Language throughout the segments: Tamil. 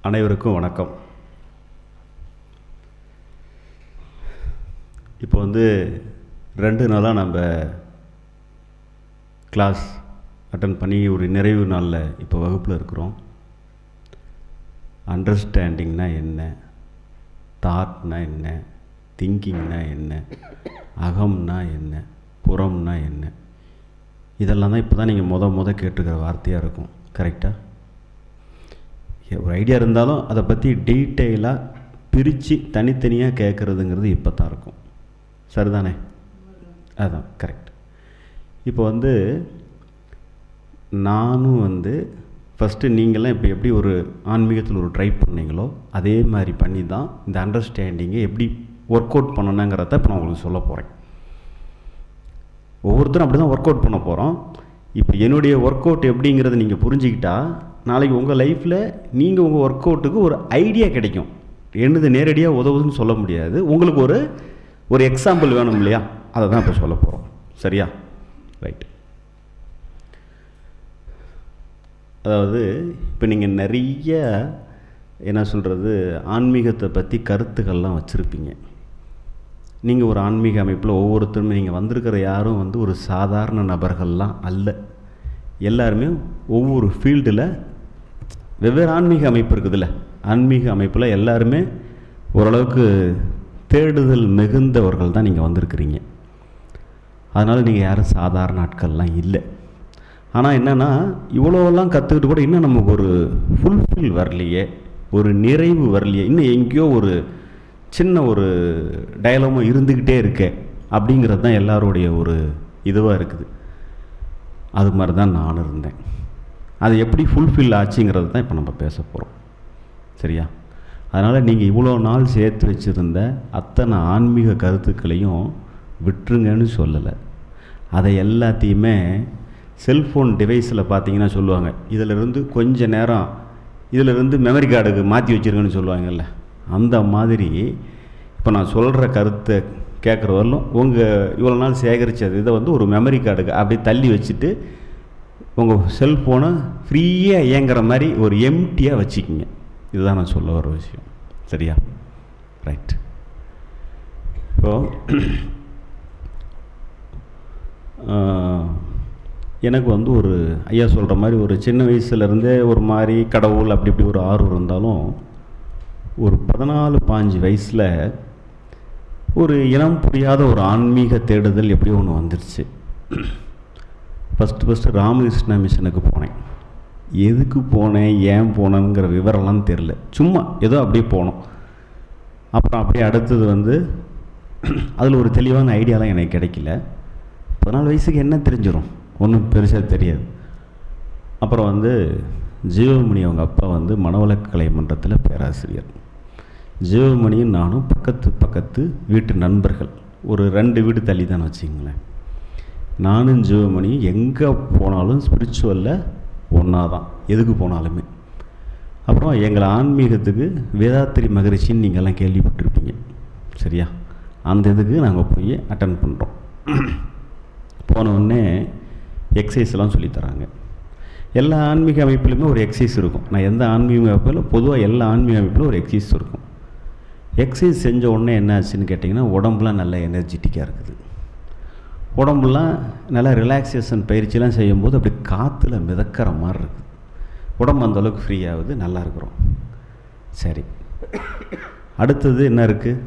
அனைவருக்கும் வணக்கம் இப்போ வந்து ரெண்டு நாளாக நம்ம கிளாஸ் அட்டன் பண்ணி ஒரு நிறைவு நாளில் இப்போ வகுப்பில் இருக்கிறோம் அண்டர்ஸ்டாண்டிங்னா என்ன தாட்னா என்ன திங்கிங்னா என்ன அகம்னா என்ன புறம்னா என்ன இதெல்லாம் தான் இப்போ தான் நீங்கள் முத முத கேட்டுக்கிற வார்த்தையாக இருக்கும் கரெக்டாக ஒரு ஐடியா இருந்தாலும் அதை பற்றி டீட்டெயிலாக பிரித்து தனித்தனியாக கேட்குறதுங்கிறது இப்போ தான் இருக்கும் சரிதானே அதான் கரெக்ட் இப்போ வந்து நானும் வந்து ஃபஸ்ட்டு நீங்களாம் இப்போ எப்படி ஒரு ஆன்மீகத்தில் ஒரு ட்ரை பண்ணீங்களோ அதே மாதிரி பண்ணி தான் இந்த அண்டர்ஸ்டாண்டிங்கை எப்படி ஒர்க் அவுட் பண்ணணுங்கிறத இப்போ நான் உங்களுக்கு சொல்ல போகிறேன் ஒவ்வொருத்தரும் அப்படி தான் ஒர்க் அவுட் பண்ண போகிறோம் இப்போ என்னுடைய ஒர்க் அவுட் எப்படிங்கிறத நீங்கள் புரிஞ்சுக்கிட்டா நாளைக்கு உங்கள் லைஃப்பில் நீங்கள் உங்கள் ஒர்க் அவுட்டுக்கு ஒரு ஐடியா கிடைக்கும் என்னது நேரடியாக உதவுதுன்னு சொல்ல முடியாது உங்களுக்கு ஒரு ஒரு எக்ஸாம்பிள் வேணும் இல்லையா அதை தான் இப்போ சொல்ல போகிறோம் சரியா ரைட் அதாவது இப்போ நீங்கள் நிறைய என்ன சொல்கிறது ஆன்மீகத்தை பற்றி கருத்துக்கள்லாம் வச்சுருப்பீங்க நீங்கள் ஒரு ஆன்மீக அமைப்பில் ஒவ்வொருத்தருமே நீங்கள் வந்திருக்கிற யாரும் வந்து ஒரு சாதாரண நபர்கள்லாம் அல்ல எல்லாருமே ஒவ்வொரு ஃபீல்டில் வெவ்வேறு ஆன்மீக அமைப்பு இருக்குதுல்ல ஆன்மீக அமைப்பில் எல்லாருமே ஓரளவுக்கு தேடுதல் மிகுந்தவர்கள் தான் நீங்கள் வந்திருக்கிறீங்க அதனால் நீங்கள் யாரும் சாதாரண ஆட்கள்லாம் இல்லை ஆனால் என்னென்னா இவ்வளோலாம் கற்றுக்கிட்டு கூட இன்னும் நமக்கு ஒரு ஃபுல்ஃபில் வரலையே ஒரு நிறைவு வரலையே இன்னும் எங்கேயோ ஒரு சின்ன ஒரு டயலமும் இருந்துக்கிட்டே இருக்கே அப்படிங்கிறது தான் எல்லாருடைய ஒரு இதுவாக இருக்குது அது மாதிரி தான் நான் இருந்தேன் அது எப்படி ஃபுல்ஃபில் ஆச்சுங்கிறது தான் இப்போ நம்ம பேச போகிறோம் சரியா அதனால் நீங்கள் இவ்வளோ நாள் சேர்த்து வச்சுருந்த அத்தனை ஆன்மீக கருத்துக்களையும் விட்டுருங்கன்னு சொல்லலை அதை எல்லாத்தையுமே செல்ஃபோன் டிவைஸில் பார்த்தீங்கன்னா சொல்லுவாங்க இதிலிருந்து கொஞ்ச நேரம் இதிலிருந்து மெமரி கார்டுக்கு மாற்றி வச்சுருங்கன்னு சொல்லுவாங்கல்ல அந்த மாதிரி இப்போ நான் சொல்கிற கருத்தை கேட்குற வரலும் உங்கள் இவ்வளோ நாள் சேகரித்தது இதை வந்து ஒரு மெமரி கார்டுக்கு அப்படி தள்ளி வச்சுட்டு உங்கள் செல்ஃபோனை ஃப்ரீயாக இயங்குற மாதிரி ஒரு எம்டியாக வச்சுக்கிங்க இதுதான் நான் சொல்ல வர விஷயம் சரியா ரைட் இப்போது எனக்கு வந்து ஒரு ஐயா சொல்கிற மாதிரி ஒரு சின்ன வயசுலேருந்தே ஒரு மாதிரி கடவுள் அப்படி இப்படி ஒரு ஆர்வம் இருந்தாலும் ஒரு பதினாலு பாஞ்சு வயசில் ஒரு இனம் புரியாத ஒரு ஆன்மீக தேடுதல் எப்படியோ ஒன்று வந்துருச்சு ஃபஸ்ட்டு ஃபஸ்ட்டு ராமகிருஷ்ணா மிஷனுக்கு போனேன் எதுக்கு போனேன் ஏன் போனேங்கிற விவரம்லாம் தெரில சும்மா ஏதோ அப்படியே போனோம் அப்புறம் அப்படியே அடுத்தது வந்து அதில் ஒரு தெளிவான ஐடியாலாம் எனக்கு கிடைக்கல பதினாலு வயசுக்கு என்ன தெரிஞ்சிடும் ஒன்றும் பெருசாக தெரியாது அப்புறம் வந்து ஜீவமணி அவங்க அப்பா வந்து மனவளக்கலை மன்றத்தில் பேராசிரியர் ஜீவமணியும் நானும் பக்கத்து பக்கத்து வீட்டு நண்பர்கள் ஒரு ரெண்டு வீடு தள்ளி தான் வச்சுங்களேன் நானும் ஜீவமணியும் எங்கே போனாலும் ஸ்பிரிச்சுவலில் ஒன்றா தான் எதுக்கு போனாலுமே அப்புறம் எங்களை ஆன்மீகத்துக்கு வேதாத்திரி மகரிஷின்னு நீங்கள்லாம் கேள்விப்பட்டிருப்பீங்க சரியா அந்த இதுக்கு நாங்கள் போய் அட்டன் பண்ணுறோம் போனவுடனே எக்ஸசைஸ்லாம் சொல்லித்தராங்க எல்லா ஆன்மீக அமைப்புலையுமே ஒரு எக்ஸசைஸ் இருக்கும் நான் எந்த ஆன்மீக அமைப்பில் பொதுவாக எல்லா ஆன்மீக அமைப்பிலும் ஒரு எக்ஸசைஸ் இருக்கும் எக்ஸசைஸ் செஞ்ச உடனே என்ன ஆச்சுன்னு கேட்டிங்கன்னா உடம்புலாம் நல்லா எனர்ஜெட்டிக்காக இருக்குது உடம்புலாம் நல்லா ரிலாக்ஸேஷன் பயிற்சிலாம் செய்யும்போது அப்படி காற்றுல மிதக்கிற மாதிரி இருக்குது உடம்பு அந்தளவுக்கு ஃப்ரீ ஆகுது நல்லா இருக்கிறோம் சரி அடுத்தது என்ன இருக்குது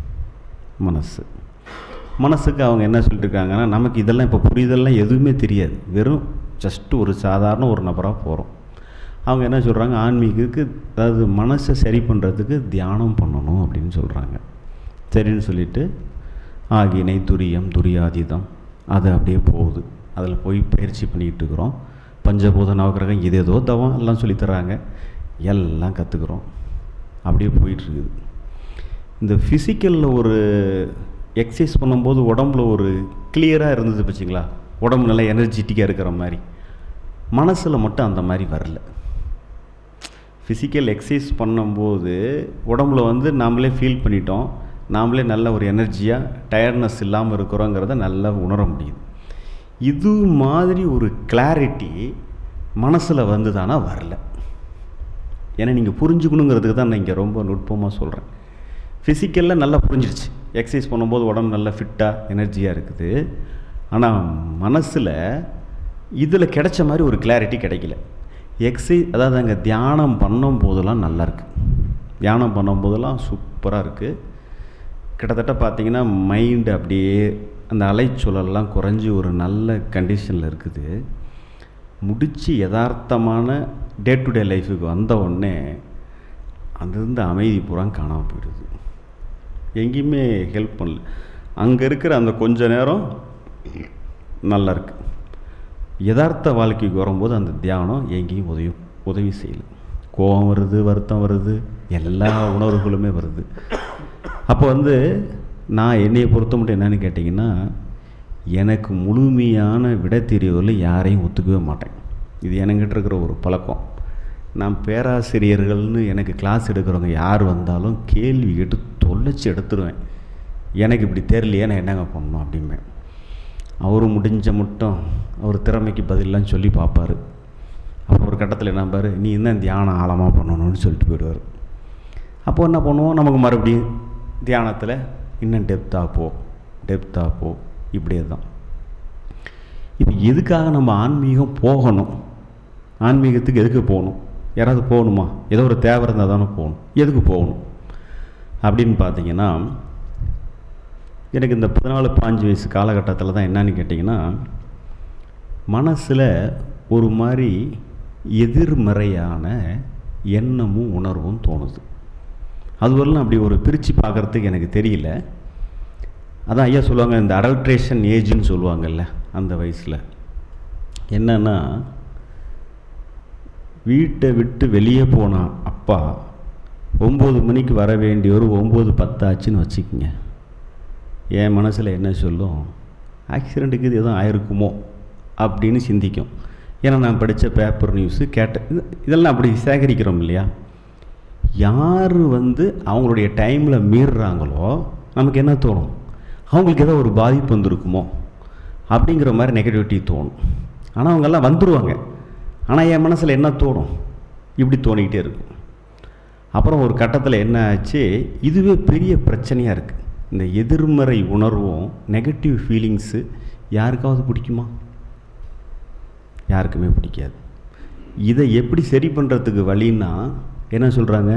மனசு மனசுக்கு அவங்க என்ன சொல்லிட்டுருக்காங்கன்னா நமக்கு இதெல்லாம் இப்போ புரிதல்லாம் எதுவுமே தெரியாது வெறும் ஜஸ்ட்டு ஒரு சாதாரண ஒரு நபராக போகிறோம் அவங்க என்ன சொல்கிறாங்க ஆன்மீகத்துக்கு அதாவது மனசை சரி பண்ணுறதுக்கு தியானம் பண்ணணும் அப்படின்னு சொல்கிறாங்க சரின்னு சொல்லிவிட்டு ஆகினை துரியம் துரியாதீதம் அது அப்படியே போகுது அதில் போய் பயிற்சி பண்ணிக்கிட்டு இருக்கிறோம் பஞ்சபூத நவகிரகம் இது ஏதோ தவம் எல்லாம் சொல்லித்தராங்க எல்லாம் கற்றுக்குறோம் அப்படியே போயிட்டுருக்குது இந்த ஃபிசிக்கலில் ஒரு எக்ஸசைஸ் பண்ணும்போது உடம்புல ஒரு கிளியராக இருந்தது வச்சுங்களா உடம்பு நல்லா எனர்ஜெட்டிக்காக இருக்கிற மாதிரி மனசில் மட்டும் அந்த மாதிரி வரல ஃபிசிக்கல் எக்ஸசைஸ் பண்ணும்போது உடம்புல வந்து நாமளே ஃபீல் பண்ணிட்டோம் நாமளே நல்ல ஒரு எனர்ஜியாக டயர்ட்னஸ் இல்லாமல் இருக்கிறோங்கிறத நல்லா உணர முடியுது இது மாதிரி ஒரு கிளாரிட்டி மனசில் வந்துதானா வரல ஏன்னா நீங்கள் புரிஞ்சுக்கணுங்கிறதுக்கு தான் நான் இங்கே ரொம்ப நுட்பமாக சொல்கிறேன் ஃபிசிக்கலில் நல்லா புரிஞ்சிருச்சு எக்ஸசைஸ் பண்ணும்போது உடம்பு நல்லா ஃபிட்டாக எனர்ஜியாக இருக்குது ஆனால் மனசில் இதில் கிடைச்ச மாதிரி ஒரு கிளாரிட்டி கிடைக்கல எக்ஸசைஸ் அதாவது அங்கே தியானம் பண்ணும் போதெல்லாம் நல்லா இருக்கு தியானம் பண்ணும் போதெல்லாம் சூப்பராக இருக்குது கிட்டத்தட்ட பார்த்தீங்கன்னா மைண்டு அப்படியே அந்த அலைச்சூழல்லாம் குறைஞ்சி ஒரு நல்ல கண்டிஷனில் இருக்குது முடித்து யதார்த்தமான டே டு டே லைஃபுக்கு வந்த உடனே அங்கிருந்த அமைதி பூரா காணாமல் போயிடுது எங்கேயுமே ஹெல்ப் பண்ணல அங்கே இருக்கிற அந்த கொஞ்ச நேரம் நல்லா இருக்கு யதார்த்த வாழ்க்கைக்கு வரும்போது அந்த தியானம் எங்கேயும் உதவி உதவி செய்யலை கோபம் வருது வருத்தம் வருது எல்லா உணர்வுகளுமே வருது அப்போ வந்து நான் என்னையை பொறுத்த மட்டும் என்னன்னு கேட்டிங்கன்னா எனக்கு முழுமையான விடை தெரியவில்லை யாரையும் ஒத்துக்கவே மாட்டேன் இது எனக்கிட்ட இருக்கிற ஒரு பழக்கம் நான் பேராசிரியர்கள்னு எனக்கு கிளாஸ் எடுக்கிறவங்க யார் வந்தாலும் கேள்வி கேட்டு தொலைச்சி எடுத்துருவேன் எனக்கு இப்படி தெரியலையே நான் என்னங்க பண்ணணும் அப்படிம்பேன் அவரும் முடிஞ்ச மட்டும் அவர் திறமைக்கு பதிலாம் சொல்லி பார்ப்பார் அப்புறம் ஒரு கட்டத்தில் என்ன பாரு நீ இன்னும் தியானம் ஆழமாக பண்ணணும்னு சொல்லிட்டு போயிடுவார் அப்போ என்ன பண்ணுவோம் நமக்கு மறுபடியும் தியானத்தில் இன்னும் டெப்த்தாக போ டெப்த்தாக போ இப்படியே தான் இப்போ எதுக்காக நம்ம ஆன்மீகம் போகணும் ஆன்மீகத்துக்கு எதுக்கு போகணும் யாராவது போகணுமா ஏதோ ஒரு தேவை இருந்தால் தானே போகணும் எதுக்கு போகணும் அப்படின்னு பார்த்தீங்கன்னா எனக்கு இந்த பதினாலு பாஞ்சு வயசு காலகட்டத்தில் தான் என்னன்னு கேட்டிங்கன்னா மனசில் ஒரு மாதிரி எதிர்மறையான எண்ணமும் உணர்வும் தோணுது அதுவரையிலும் அப்படி ஒரு பிரித்து பார்க்குறதுக்கு எனக்கு தெரியல அதான் ஐயா சொல்லுவாங்க இந்த அடல்ட்ரேஷன் ஏஜ்னு சொல்லுவாங்கல்ல அந்த வயசில் என்னன்னா வீட்டை விட்டு வெளியே போன அப்பா ஒம்பது மணிக்கு வர வேண்டியவர் ஒம்பது பத்தாச்சுன்னு வச்சுக்கோங்க என் மனசில் என்ன சொல்லும் ஆக்சிடெண்ட்டுக்கு இது எதுவும் ஆயிருக்குமோ அப்படின்னு சிந்திக்கும் ஏன்னா நான் படித்த பேப்பர் நியூஸு கேட்ட இது- இதெல்லாம் அப்படி சேகரிக்கிறோம் இல்லையா யார் வந்து அவங்களுடைய டைமில் மீறுறாங்களோ நமக்கு என்ன தோணும் அவங்களுக்கு ஏதோ ஒரு பாதிப்பு வந்திருக்குமோ அப்படிங்கிற மாதிரி நெகட்டிவிட்டி தோணும் ஆனால் அவங்கெல்லாம் வந்துடுவாங்க ஆனால் என் மனசில் என்ன தோணும் இப்படி தோணிக்கிட்டே இருக்கும் அப்புறம் ஒரு கட்டத்தில் என்ன ஆச்சு இதுவே பெரிய பிரச்சனையாக இருக்குது இந்த எதிர்மறை உணர்வும் நெகட்டிவ் ஃபீலிங்ஸு யாருக்காவது பிடிக்குமா யாருக்குமே பிடிக்காது இதை எப்படி சரி பண்ணுறதுக்கு வழின்னா என்ன சொல்கிறாங்க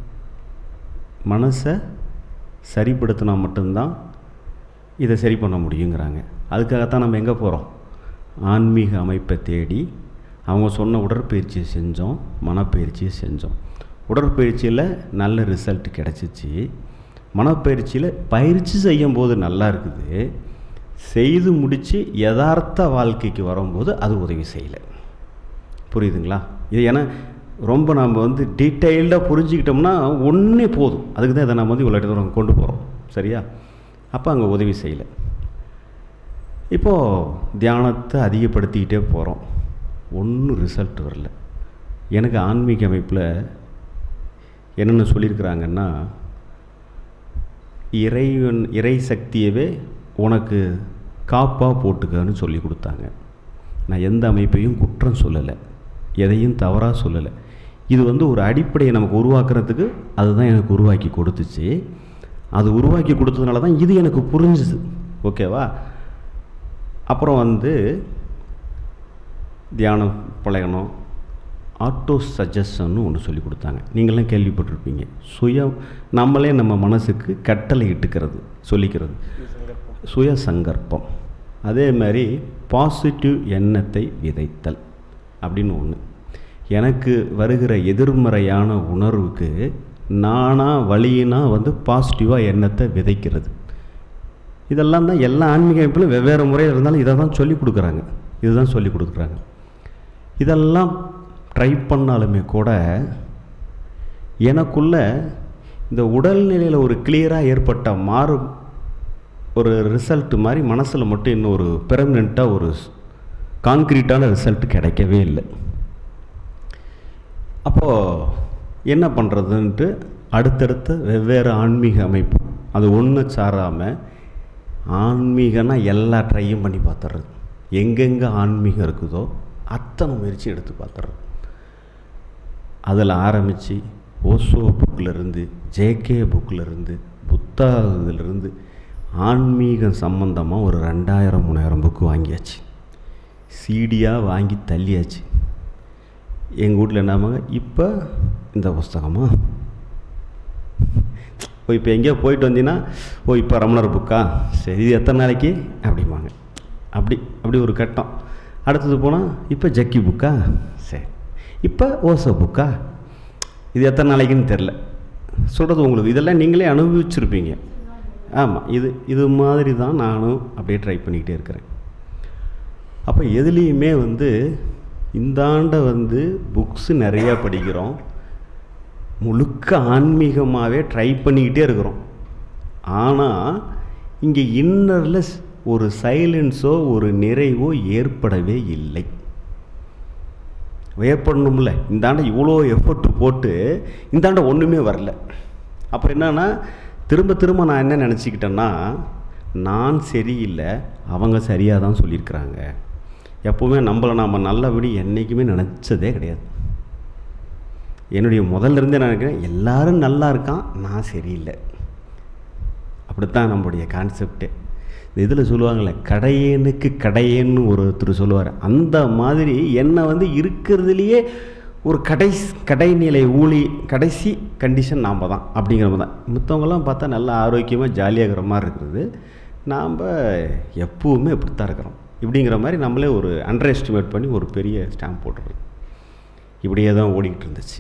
மனசை சரிப்படுத்தினா மட்டும்தான் இதை சரி பண்ண முடியுங்கிறாங்க அதுக்காகத்தான் நம்ம எங்கே போகிறோம் ஆன்மீக அமைப்பை தேடி அவங்க சொன்ன உடற்பயிற்சியை செஞ்சோம் மனப்பயிற்சியை செஞ்சோம் உடற்பயிற்சியில் நல்ல ரிசல்ட் கிடச்சிச்சு மனப்பயிற்சியில் பயிற்சி செய்யும் போது நல்லா இருக்குது செய்து முடித்து யதார்த்த வாழ்க்கைக்கு வரும்போது அது உதவி செய்யலை புரியுதுங்களா இது ஏன்னா ரொம்ப நம்ம வந்து டீட்டெயில்டாக புரிஞ்சுக்கிட்டோம்னா ஒன்றே போதும் அதுக்கு தான் இதை நம்ம வந்து இவ்வளோ தூரம் கொண்டு போகிறோம் சரியா அப்போ அங்கே உதவி செய்யலை இப்போது தியானத்தை அதிகப்படுத்திக்கிட்டே போகிறோம் ஒன்றும் ரிசல்ட் வரல எனக்கு ஆன்மீக அமைப்பில் என்னென்ன சொல்லியிருக்கிறாங்கன்னா இறைவன் இறை சக்தியவே உனக்கு காப்பாக போட்டுக்கன்னு சொல்லி கொடுத்தாங்க நான் எந்த அமைப்பையும் குற்றம் சொல்லலை எதையும் தவறாக சொல்லலை இது வந்து ஒரு அடிப்படையை நமக்கு உருவாக்குறதுக்கு அதுதான் எனக்கு உருவாக்கி கொடுத்துச்சு அது உருவாக்கி கொடுத்ததுனால தான் இது எனக்கு புரிஞ்சுது ஓகேவா அப்புறம் வந்து தியானம் பழகணும் ஆட்டோ சஜஷன்னு ஒன்று சொல்லி கொடுத்தாங்க நீங்களாம் கேள்விப்பட்டிருப்பீங்க சுய நம்மளே நம்ம மனசுக்கு கட்டளை இட்டுக்கிறது சொல்லிக்கிறது சுய சங்கற்பம் அதே மாதிரி பாசிட்டிவ் எண்ணத்தை விதைத்தல் அப்படின்னு ஒன்று எனக்கு வருகிற எதிர்மறையான உணர்வுக்கு நானா வழியினா வந்து பாசிட்டிவாக எண்ணத்தை விதைக்கிறது இதெல்லாம் தான் எல்லா ஆன்மீக அமைப்பிலும் வெவ்வேறு முறையில் இருந்தாலும் இதை தான் சொல்லி கொடுக்குறாங்க இதுதான் சொல்லி கொடுக்குறாங்க இதெல்லாம் ட்ரை பண்ணாலுமே கூட எனக்குள்ள இந்த உடல்நிலையில் ஒரு கிளியராக ஏற்பட்ட மாறு ஒரு ரிசல்ட் மாதிரி மனசில் மட்டும் இன்னும் ஒரு பெர்மனெண்ட்டாக ஒரு கான்க்ரீட்டான ரிசல்ட் கிடைக்கவே இல்லை அப்போது என்ன பண்ணுறதுன்ட்டு அடுத்தடுத்த வெவ்வேறு ஆன்மீக அமைப்பு அது ஒன்று சாராமல் ஆன்மீகனா எல்லா ட்ரையும் பண்ணி பார்த்துறது எங்கெங்கே ஆன்மீகம் இருக்குதோ அத்தனை முயற்சி எடுத்து பார்த்துறது அதில் ஆரம்பித்து ஓசோ புக்கிலிருந்து ஜேகே புக்கிலிருந்து புத்தா இதிலிருந்து ஆன்மீகம் சம்பந்தமாக ஒரு ரெண்டாயிரம் மூணாயிரம் புக்கு வாங்கியாச்சு சீடியாக வாங்கி தள்ளியாச்சு எங்கள் வீட்டில் என்னமாங்க இப்போ இந்த புஸ்தகமா ஓ இப்போ எங்கேயோ போயிட்டு வந்தீங்கன்னா ஓ இப்போ ரமணர் புக்கா சரி இது எத்தனை நாளைக்கு அப்படிம்பாங்க அப்படி அப்படி ஒரு கட்டம் அடுத்தது போனால் இப்போ ஜக்கி புக்கா சரி இப்போ ஓசோ புக்கா இது எத்தனை நாளைக்குன்னு தெரில சொல்கிறது உங்களுக்கு இதெல்லாம் நீங்களே அனுபவிச்சிருப்பீங்க ஆமாம் இது இது மாதிரி தான் நானும் அப்படியே ட்ரை பண்ணிக்கிட்டே இருக்கிறேன் அப்போ எதுலேயுமே வந்து இந்த ஆண்டை வந்து புக்ஸு நிறையா படிக்கிறோம் முழுக்க ஆன்மீகமாகவே ட்ரை பண்ணிக்கிட்டே இருக்கிறோம் ஆனால் இங்கே இன்னரில் ஒரு சைலன்ஸோ ஒரு நிறைவோ ஏற்படவே இல்லை ஏற்படணும்ல இந்த ஆண்டை இவ்வளோ எஃபர்ட் போட்டு இந்த ஆண்டை ஒன்றுமே வரல அப்புறம் என்னன்னா திரும்ப திரும்ப நான் என்ன நினச்சிக்கிட்டேன்னா நான் சரியில்லை அவங்க சரியாக தான் சொல்லியிருக்கிறாங்க எப்போவுமே நம்மளை நாம் நல்லபடி என்றைக்குமே நினச்சதே கிடையாது என்னுடைய முதல்ல இருந்தே நான் நினைக்கிறேன் எல்லாரும் நல்லா இருக்கான் நான் சரியில்லை அப்படித்தான் நம்மளுடைய கான்செப்டே இந்த இதில் சொல்லுவாங்கள்ல கடையனுக்கு கடையன்னு ஒருத்தர் சொல்லுவார் அந்த மாதிரி என்னை வந்து இருக்கிறதுலையே ஒரு கடைசி கடைநிலை ஊழி கடைசி கண்டிஷன் நாம் தான் அப்படிங்கிற மாதிரி தான் மித்தவங்கெல்லாம் பார்த்தா நல்லா ஆரோக்கியமாக ஜாலியாக இருக்கிற மாதிரி இருக்கிறது நாம் எப்பவுமே இப்படித்தான் இருக்கிறோம் இப்படிங்கிற மாதிரி நம்மளே ஒரு அண்டர் எஸ்டிமேட் பண்ணி ஒரு பெரிய ஸ்டாம்ப் போட்டுறது இப்படியே தான் ஓடிக்கிட்டு இருந்துச்சு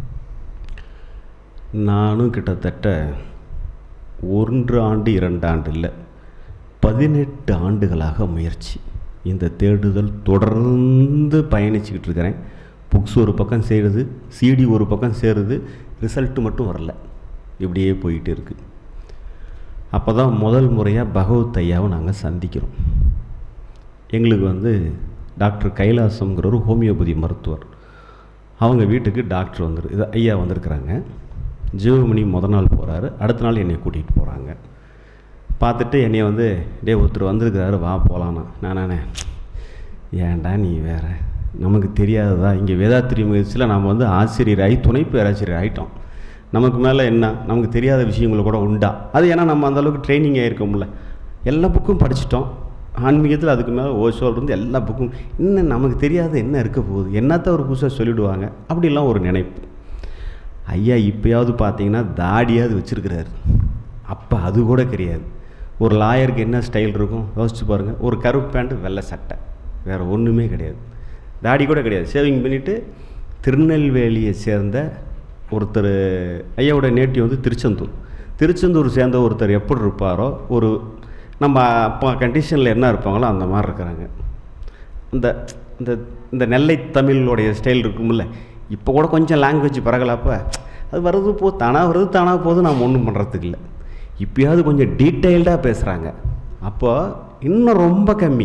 நானும் கிட்டத்தட்ட ஒன்று ஆண்டு இரண்டு ஆண்டு இல்லை பதினெட்டு ஆண்டுகளாக முயற்சி இந்த தேடுதல் தொடர்ந்து பயணிச்சுக்கிட்டு இருக்கிறேன் புக்ஸ் ஒரு பக்கம் சேருது சிடி ஒரு பக்கம் சேருது ரிசல்ட்டு மட்டும் வரல இப்படியே போயிட்டு இருக்கு அப்போ தான் முதல் முறையாக பகவத் ஐயாவை நாங்கள் சந்திக்கிறோம் எங்களுக்கு வந்து டாக்டர் கைலாசம்ங்கிற ஒரு ஹோமியோபதி மருத்துவர் அவங்க வீட்டுக்கு டாக்டர் வந்துரு இது ஐயா வந்திருக்கிறாங்க ஜீவமணி முத நாள் போகிறாரு அடுத்த நாள் என்னை கூட்டிகிட்டு போகிறாங்க பார்த்துட்டு என்னை வந்து டே ஒருத்தர் வந்திருக்கிறாரு வா போகலான்னா நானே ஏன்டா நீ வேற நமக்கு தெரியாததா இங்கே வேதாத்திரி முயற்சியில் நாம் வந்து ஆசிரியராகி துணை பேராசிரியர் ஆகிட்டோம் நமக்கு மேலே என்ன நமக்கு தெரியாத விஷயங்கள் கூட உண்டா அது ஏன்னா நம்ம அந்தளவுக்கு ட்ரைனிங் ஆகிருக்கோம்ல எல்லா புக்கும் படிச்சிட்டோம் ஆன்மீகத்தில் அதுக்கு மேலே ஓசோல் இருந்து எல்லா புக்கும் இன்னும் நமக்கு தெரியாத என்ன இருக்க போகுது என்னத்த ஒரு புதுசாக சொல்லிவிடுவாங்க அப்படிலாம் ஒரு நினைப்பு ஐயா இப்போயாவது பார்த்தீங்கன்னா தாடியாவது வச்சுருக்கிறாரு அப்போ அது கூட கிடையாது ஒரு லாயருக்கு என்ன ஸ்டைல் இருக்கும் யோசிச்சு பாருங்கள் ஒரு கருப்பு பேண்ட்டு வெள்ளை சட்டை வேறு ஒன்றுமே கிடையாது தாடி கூட கிடையாது சேவிங் பண்ணிவிட்டு திருநெல்வேலியை சேர்ந்த ஒருத்தர் ஐயாவோட நேட்டிவ் வந்து திருச்செந்தூர் திருச்செந்தூர் சேர்ந்த ஒருத்தர் எப்படி இருப்பாரோ ஒரு நம்ம அப்போ கண்டிஷனில் என்ன இருப்பாங்களோ அந்த மாதிரி இருக்கிறாங்க இந்த இந்த இந்த நெல்லை தமிழோடைய ஸ்டைல் இருக்கும்ல இப்போ கூட கொஞ்சம் லாங்குவேஜ் பரகலாப்ப அது வருது போ தானாக வருது தானாக போகுது நாம் ஒன்றும் பண்ணுறதுக்கு இல்லை இப்போயாவது கொஞ்சம் டீட்டெயில்டாக பேசுகிறாங்க அப்போ இன்னும் ரொம்ப கம்மி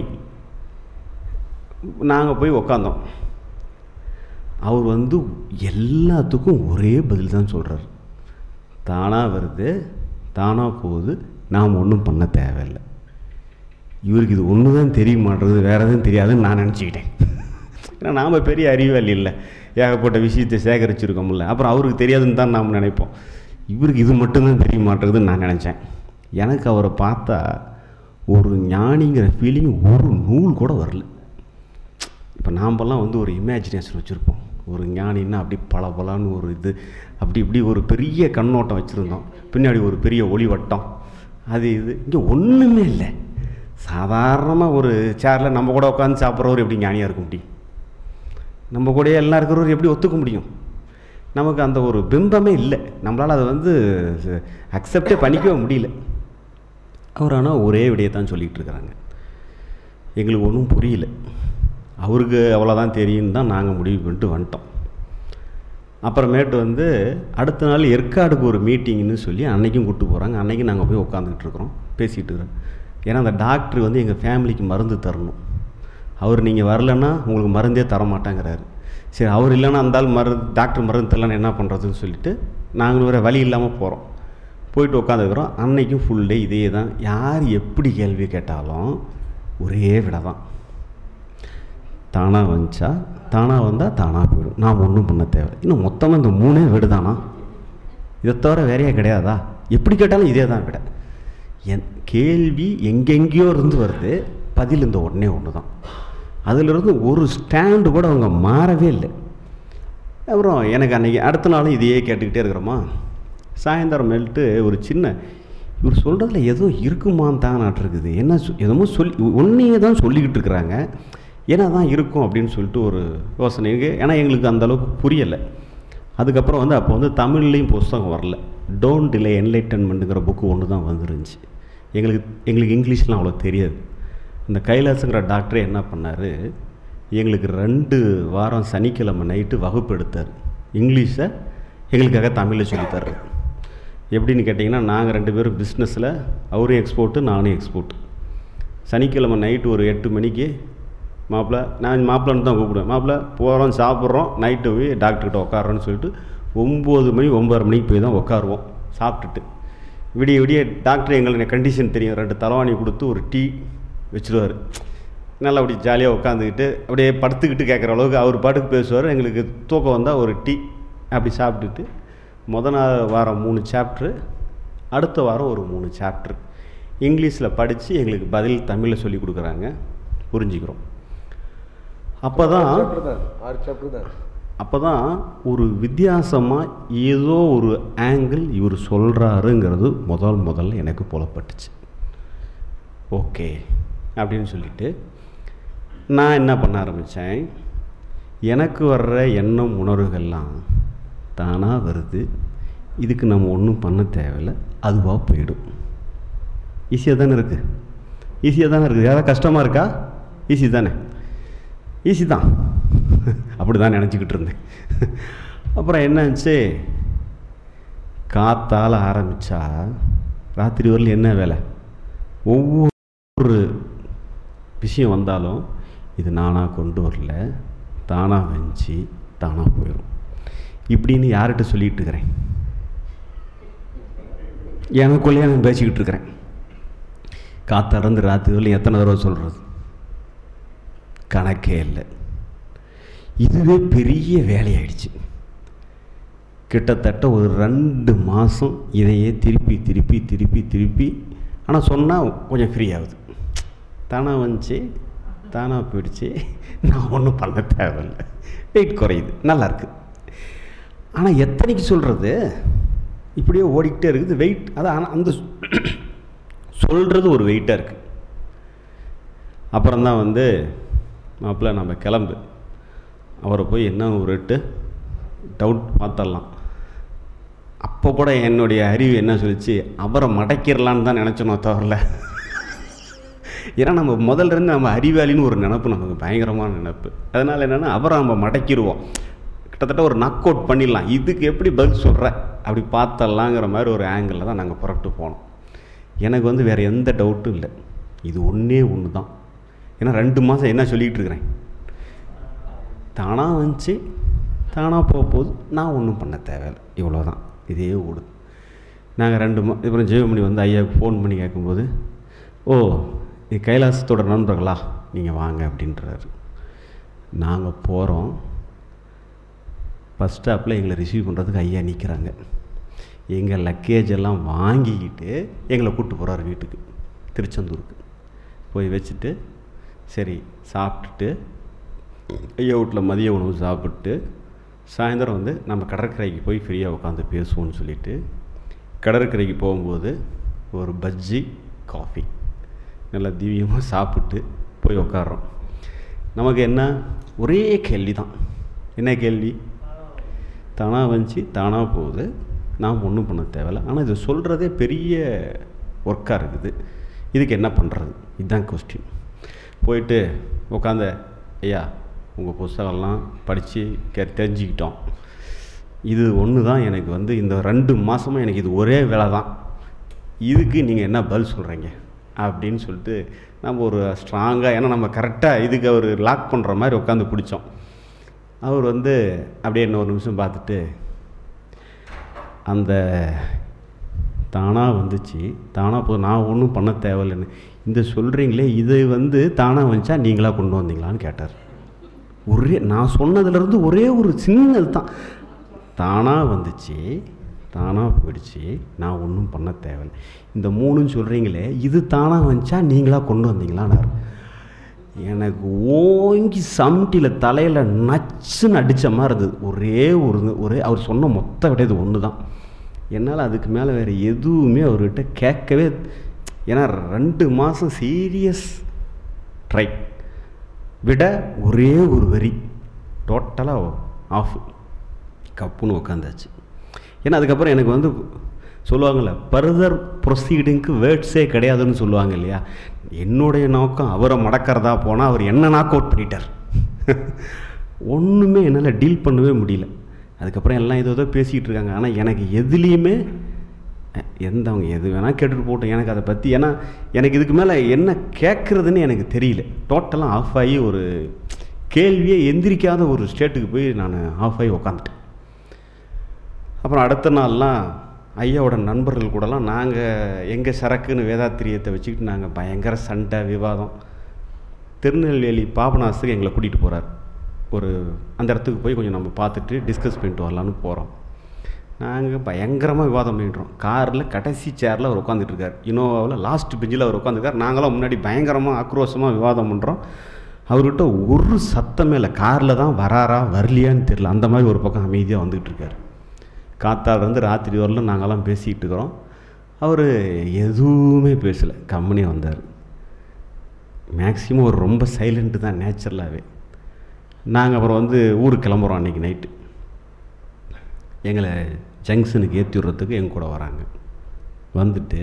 நாங்கள் போய் உக்காந்தோம் அவர் வந்து எல்லாத்துக்கும் ஒரே பதில் தான் சொல்கிறார் தானாக வருது தானாக போகுது நாம் ஒன்றும் பண்ண தேவையில்லை இவருக்கு இது ஒன்று தான் தெரிய மாட்டேறது வேறு எதுவும் தெரியாதுன்னு நான் நினச்சிக்கிட்டேன் ஏன்னா நாம் பெரிய அறிவாளி இல்லை ஏகப்பட்ட விஷயத்தை சேகரிச்சிருக்கோம்ல அப்புறம் அவருக்கு தெரியாதுன்னு தான் நாம் நினைப்போம் இவருக்கு இது மட்டும்தான் தெரிய மாட்டேங்குதுன்னு நான் நினச்சேன் எனக்கு அவரை பார்த்தா ஒரு ஞானிங்கிற ஃபீலிங் ஒரு நூல் கூட வரல இப்போ நாம்பெல்லாம் வந்து ஒரு இமேஜினேஷன் வச்சுருப்போம் ஒரு ஞானின்னா அப்படி பளபளன்னு ஒரு இது அப்படி இப்படி ஒரு பெரிய கண்ணோட்டம் வச்சுருந்தோம் பின்னாடி ஒரு பெரிய ஒளிவட்டம் அது இது இங்கே ஒன்றுமே இல்லை சாதாரணமாக ஒரு சேரில் நம்ம கூட உட்காந்து சாப்பிட்றவர் எப்படி ஞானியாக இருக்க முடியும் நம்ம கூட எல்லாம் இருக்கிறவர் எப்படி ஒத்துக்க முடியும் நமக்கு அந்த ஒரு பிம்பமே இல்லை நம்மளால் அதை வந்து அக்செப்டே பண்ணிக்கவே முடியல அவர் ஆனால் ஒரே விடையை தான் சொல்லிகிட்டு இருக்கிறாங்க எங்களுக்கு ஒன்றும் புரியல அவருக்கு அவ்வளோதான் தெரியும்னு தான் நாங்கள் முடிவு பண்ணிட்டு வந்துட்டோம் அப்புறமேட்டு வந்து அடுத்த நாள் ஏற்காடுக்கு ஒரு மீட்டிங்னு சொல்லி அன்னைக்கும் கூப்பிட்டு போகிறாங்க அன்னைக்கும் நாங்கள் போய் உட்காந்துக்கிட்டு இருக்கிறோம் பேசிகிட்டு இருக்கிறோம் ஏன்னா அந்த டாக்டர் வந்து எங்கள் ஃபேமிலிக்கு மருந்து தரணும் அவர் நீங்கள் வரலன்னா உங்களுக்கு மருந்தே தர மாட்டேங்கிறாரு சரி அவர் இல்லைன்னா அந்த ஆள் மருந்து டாக்டர் மருந்து தரலன்னு என்ன பண்ணுறதுன்னு சொல்லிட்டு நாங்களும் வேறு வழி இல்லாமல் போகிறோம் போயிட்டு உட்காந்துக்கிறோம் அன்னைக்கும் ஃபுல் டே இதே தான் யார் எப்படி கேள்வி கேட்டாலும் ஒரே விட தான் தானாக வந்துச்சா தானாக வந்தால் தானாக போயிடும் நாம் ஒன்றும் பண்ண தேவை இன்னும் மொத்தமாக இந்த மூணே வீடு தானா இதை தவிர வேறையா கிடையாதா எப்படி கேட்டாலும் இதே தான் விட என் கேள்வி எங்கெங்கேயோ இருந்து வருது பதில் இந்த ஒன்றே ஒன்று தான் அதிலிருந்து ஒரு ஸ்டாண்டு கூட அவங்க மாறவே இல்லை அப்புறம் எனக்கு அன்றைக்கி அடுத்த நாளும் இதையே கேட்டுக்கிட்டே இருக்கிறோமா சாயந்தரம் மேல்ட்டு ஒரு சின்ன இவர் சொல்கிறதுல ஏதோ இருக்குமான்னு தான் நாட்டிருக்குது என்ன சொ- என்னமோ சொல்லி ஒன்றையே தான் சொல்லிக்கிட்டு இருக்கிறாங்க ஏன்னா தான் இருக்கும் அப்படின்னு சொல்லிட்டு ஒரு யோசனை இருக்கு ஏன்னா எங்களுக்கு அந்த அளவுக்கு புரியலை அதுக்கப்புறம் வந்து அப்போ வந்து தமிழ்லேயும் புஸ்தகம் வரல டோன்ட் டிலே என்லைட்டன்மெண்ட்டுங்கிற புக்கு ஒன்று தான் வந்துருந்துச்சு எங்களுக்கு எங்களுக்கு இங்கிலீஷ்லாம் அவ்வளோ தெரியாது இந்த கைலாசுங்கிற டாக்டரே என்ன பண்ணார் எங்களுக்கு ரெண்டு வாரம் சனிக்கிழமை நைட்டு வகுப்பு எடுத்தார் இங்கிலீஷை எங்களுக்காக தமிழில் சொல்லித்தர்றாரு எப்படின்னு கேட்டிங்கன்னா நாங்கள் ரெண்டு பேரும் பிஸ்னஸில் அவரும் எக்ஸ்போர்ட்டு நானும் எக்ஸ்போர்ட் சனிக்கிழமை நைட்டு ஒரு எட்டு மணிக்கு மாப்பிள்ளை நான் மாப்பிள்ளைன்னு தான் கூப்பிடுவேன் மாப்பிள்ளை போகிறோம் சாப்பிட்றோம் நைட்டு போய் டாக்டர்கிட்ட உட்காரோன்னு சொல்லிட்டு ஒம்பது மணி ஒம்பது மணிக்கு போய் தான் உட்காருவோம் சாப்பிட்டுட்டு விடிய விடிய டாக்டர் எங்களுக்கு கண்டிஷன் தெரியும் ரெண்டு தலைவாணி கொடுத்து ஒரு டீ வச்சுருவார் நல்லா அப்படி ஜாலியாக உட்காந்துக்கிட்டு அப்படியே படுத்துக்கிட்டு கேட்குற அளவுக்கு அவர் பாட்டுக்கு பேசுவார் எங்களுக்கு தூக்கம் வந்தால் ஒரு டீ அப்படி சாப்பிட்டுட்டு முத நாள் வாரம் மூணு சாப்ட்ரு அடுத்த வாரம் ஒரு மூணு சாப்ட்ரு இங்கிலீஷில் படித்து எங்களுக்கு பதில் தமிழில் சொல்லி கொடுக்குறாங்க புரிஞ்சுக்கிறோம் அப்போ தான் சாப்டர் தான் ஆறு சாப்டர் தான் அப்போ தான் ஒரு வித்தியாசமாக ஏதோ ஒரு ஆங்கிள் இவர் சொல்கிறாருங்கிறது முதல் முதல்ல எனக்கு புலப்பட்டுச்சு ஓகே அப்படின்னு சொல்லிட்டு நான் என்ன பண்ண ஆரம்பித்தேன் எனக்கு வர்ற எண்ணம் உணர்வுகள்லாம் தானாக வருது இதுக்கு நம்ம ஒன்றும் பண்ண தேவையில்லை அதுவாக போயிடும் ஈஸியாக தானே இருக்குது ஈஸியாக தானே இருக்குது ஏதாவது கஷ்டமாக இருக்கா ஈஸி தானே ஈஸி தான் அப்படி தான் நினச்சிக்கிட்டு இருந்தேன் அப்புறம் என்னாச்சு காத்தால் ஆரம்பித்தா ராத்திரி வரல என்ன வேலை ஒவ்வொரு விஷயம் வந்தாலும் இது நானாக கொண்டு வரல தானாக வந்துச்சு தானாக போயிடும் இப்படின்னு யார்கிட்ட சொல்லிகிட்டு இருக்கிறேன் எனக்குள்ளேயே நான் பேசிக்கிட்டு இருக்கிறேன் காத்தடந்து ராத்திரி வரலையும் எத்தனை தடவை சொல்கிறது கணக்கே இல்லை இதுவே பெரிய வேலையாயிடுச்சு கிட்டத்தட்ட ஒரு ரெண்டு மாதம் இதையே திருப்பி திருப்பி திருப்பி திருப்பி ஆனால் சொன்னால் கொஞ்சம் ஃப்ரீ ஆகுது தானாக வந்துச்சு தானாக போயிடுச்சு நான் ஒன்றும் பண்ண தேவையில்லை வெயிட் குறையுது நல்லா இருக்கு ஆனால் எத்தனைக்கு சொல்கிறது இப்படியே ஓடிக்கிட்டே இருக்குது வெயிட் அதான் ஆனால் அந்த சொல்கிறது ஒரு வெயிட்டாக இருக்குது அப்புறம்தான் வந்து மாப்பிள்ளை நம்ம கிளம்பு அவரை போய் என்ன ஒரு எட்டு டவுட் பார்த்துடலாம் அப்போ கூட என்னுடைய அறிவு என்ன சொல்லிச்சு அவரை மடக்கிடலான்னு தான் நினச்சனோ தவிரல ஏன்னா நம்ம முதல்ல இருந்து நம்ம அறிவாளின்னு ஒரு நினப்பு நமக்கு பயங்கரமான நினப்பு அதனால் என்னென்னா அவரை நம்ம மடக்கிடுவோம் கிட்டத்தட்ட ஒரு நக் அவுட் பண்ணிடலாம் இதுக்கு எப்படி பதில் சொல்கிற அப்படி பார்த்தரலாங்கிற மாதிரி ஒரு ஆங்கிளில் தான் நாங்கள் புறப்பட்டு போனோம் எனக்கு வந்து வேறு எந்த டவுட்டும் இல்லை இது ஒன்றே ஒன்று தான் ஏன்னா ரெண்டு மாதம் என்ன சொல்லிக்கிட்டு இருக்கிறேன் தானாக வந்துச்சு தானாக போக போகுது நான் ஒன்றும் பண்ண தேவையில்லை இவ்வளோ தான் இதே ஓடுது நாங்கள் ரெண்டு மா அப்புறம் ஜெயமணி வந்து ஐயாவுக்கு ஃபோன் பண்ணி கேட்கும்போது ஓ இது கைலாசத்தோட நண்பர்களா நீங்கள் வாங்க அப்படின்றாரு நாங்கள் போகிறோம் பஸ் ஸ்டாப்பில் எங்களை ரிசீவ் பண்ணுறதுக்கு ஐயா நிற்கிறாங்க எங்கள் லக்கேஜ் எல்லாம் வாங்கிக்கிட்டு எங்களை கூப்பிட்டு போகிறாரு வீட்டுக்கு திருச்செந்தூருக்கு போய் வச்சுட்டு சரி சாப்பிட்டுட்டு ஐயா வீட்டில் மதிய உணவு சாப்பிட்டு சாயந்தரம் வந்து நம்ம கடற்கரைக்கு போய் ஃப்ரீயாக உட்காந்து பேசுவோம்னு சொல்லிட்டு கடற்கரைக்கு போகும்போது ஒரு பஜ்ஜி காஃபி நல்லா திவ்யமாக சாப்பிட்டு போய் உட்கார்றோம் நமக்கு என்ன ஒரே கேள்வி தான் என்ன கேள்வி தானாக வந்துச்சு தானாக போகுது நாம் ஒன்றும் பண்ண தேவையில்ல ஆனால் இது சொல்கிறதே பெரிய ஒர்க்காக இருக்குது இதுக்கு என்ன பண்ணுறது இதுதான் கொஸ்டின் போயிட்டு உட்காந்த ஐயா உங்கள் புஸ்தகம்லாம் படித்து கே தெரிஞ்சுக்கிட்டோம் இது ஒன்று தான் எனக்கு வந்து இந்த ரெண்டு மாதமாக எனக்கு இது ஒரே வேலை தான் இதுக்கு நீங்கள் என்ன பதில் சொல்கிறீங்க அப்படின்னு சொல்லிட்டு நம்ம ஒரு ஸ்ட்ராங்காக ஏன்னா நம்ம கரெக்டாக இதுக்கு அவர் லாக் பண்ணுற மாதிரி உட்காந்து பிடிச்சோம் அவர் வந்து அப்படியே இன்னொரு நிமிஷம் பார்த்துட்டு அந்த தானாக வந்துச்சு தானாக போ நான் ஒன்றும் பண்ண தேவையில்லைன்னு இந்த சொல்கிறீங்களே இது வந்து தானாக வந்துச்சா நீங்களாக கொண்டு வந்தீங்களான்னு கேட்டார் ஒரே நான் சொன்னதுலேருந்து ஒரே ஒரு சின்னது தான் தானாக வந்துச்சு தானாக போயிடுச்சு நான் ஒன்றும் பண்ண தேவையில்லை இந்த மூணுன்னு சொல்கிறீங்களே இது தானாக வந்துச்சா நீங்களாக கொண்டு வந்தீங்களான்னாரு எனக்கு ஓங்கி சம்டியில் தலையில் நச்சுன்னு அடித்த மாதிரி இருந்தது ஒரே ஒரு ஒரே அவர் சொன்ன மொத்த விட இது ஒன்று தான் என்னால் அதுக்கு மேலே வேறு எதுவுமே அவர்கிட்ட கேட்கவே ஏன்னா ரெண்டு மாதம் சீரியஸ் ட்ரை விட ஒரே ஒரு வரி டோட்டலாக ஆஃப் கப்புன்னு உக்காந்தாச்சு ஏன்னா அதுக்கப்புறம் எனக்கு வந்து சொல்லுவாங்கள்ல ஃபர்தர் ப்ரொசீடிங்க்கு வேர்ட்ஸே கிடையாதுன்னு சொல்லுவாங்க இல்லையா என்னுடைய நோக்கம் அவரை மடக்கிறதா போனால் அவர் என்ன நாக் அவுட் பண்ணிட்டார் ஒன்றுமே என்னால் டீல் பண்ணவே முடியல அதுக்கப்புறம் எல்லாம் ஏதோ ஏதோ பேசிக்கிட்டு இருக்காங்க ஆனால் எனக்கு எதுலேயுமே அஹ், எந்த அவங்க எது வேணால் கேட்டுட்டு போட்டோம் எனக்கு அதை பற்றி ஏன்னா எனக்கு இதுக்கு மேலே என்ன கேட்குறதுன்னு எனக்கு தெரியல டோட்டலாக ஆஃப் ஆகி ஒரு கேள்வியே எந்திரிக்காத ஒரு ஸ்டேட்டுக்கு போய் நான் ஆஃப் ஆகி உக்காந்துட்டேன் அப்புறம் அடுத்த நாள்லாம் ஐயாவோட நண்பர்கள் கூடலாம் நாங்கள் எங்கள் சரக்குன்னு வேதாத்திரியத்தை வச்சுக்கிட்டு நாங்கள் பயங்கர சண்டை விவாதம் திருநெல்வேலி பாபநாசுக்கு எங்களை கூட்டிகிட்டு போகிறார் ஒரு அந்த இடத்துக்கு போய் கொஞ்சம் நம்ம பார்த்துட்டு டிஸ்கஸ் பண்ணிட்டு வரலான்னு போகிறோம் நாங்கள் பயங்கரமாக விவாதம் பண்ணிட்டுறோம் காரில் கடைசி சேரில் அவர் உட்காந்துட்டு இருக்கார் இனோவாவில் லாஸ்ட் பெஞ்சில் அவர் உட்காந்துருக்கார் நாங்களாம் முன்னாடி பயங்கரமாக ஆக்ரோஷமாக விவாதம் பண்ணுறோம் அவர்கிட்ட ஒரு சத்தமே இல்லை காரில் தான் வராரா வரலையான்னு தெரியல அந்த மாதிரி ஒரு பக்கம் அமைதியாக வந்துக்கிட்டு இருக்கார் காத்தாலேருந்து ராத்திரி வரலும் நாங்கள்லாம் பேசிக்கிட்டு இருக்கிறோம் அவர் எதுவுமே பேசலை கம்முனே வந்தார் மேக்ஸிமம் ஒரு ரொம்ப சைலண்ட்டு தான் நேச்சுரலாகவே நாங்கள் அப்புறம் வந்து ஊருக்கு கிளம்புறோம் அன்றைக்கி நைட்டு எங்களை ஜங்ஷனுக்கு ஏற்றி விட்றதுக்கு எங்க கூட வராங்க வந்துட்டு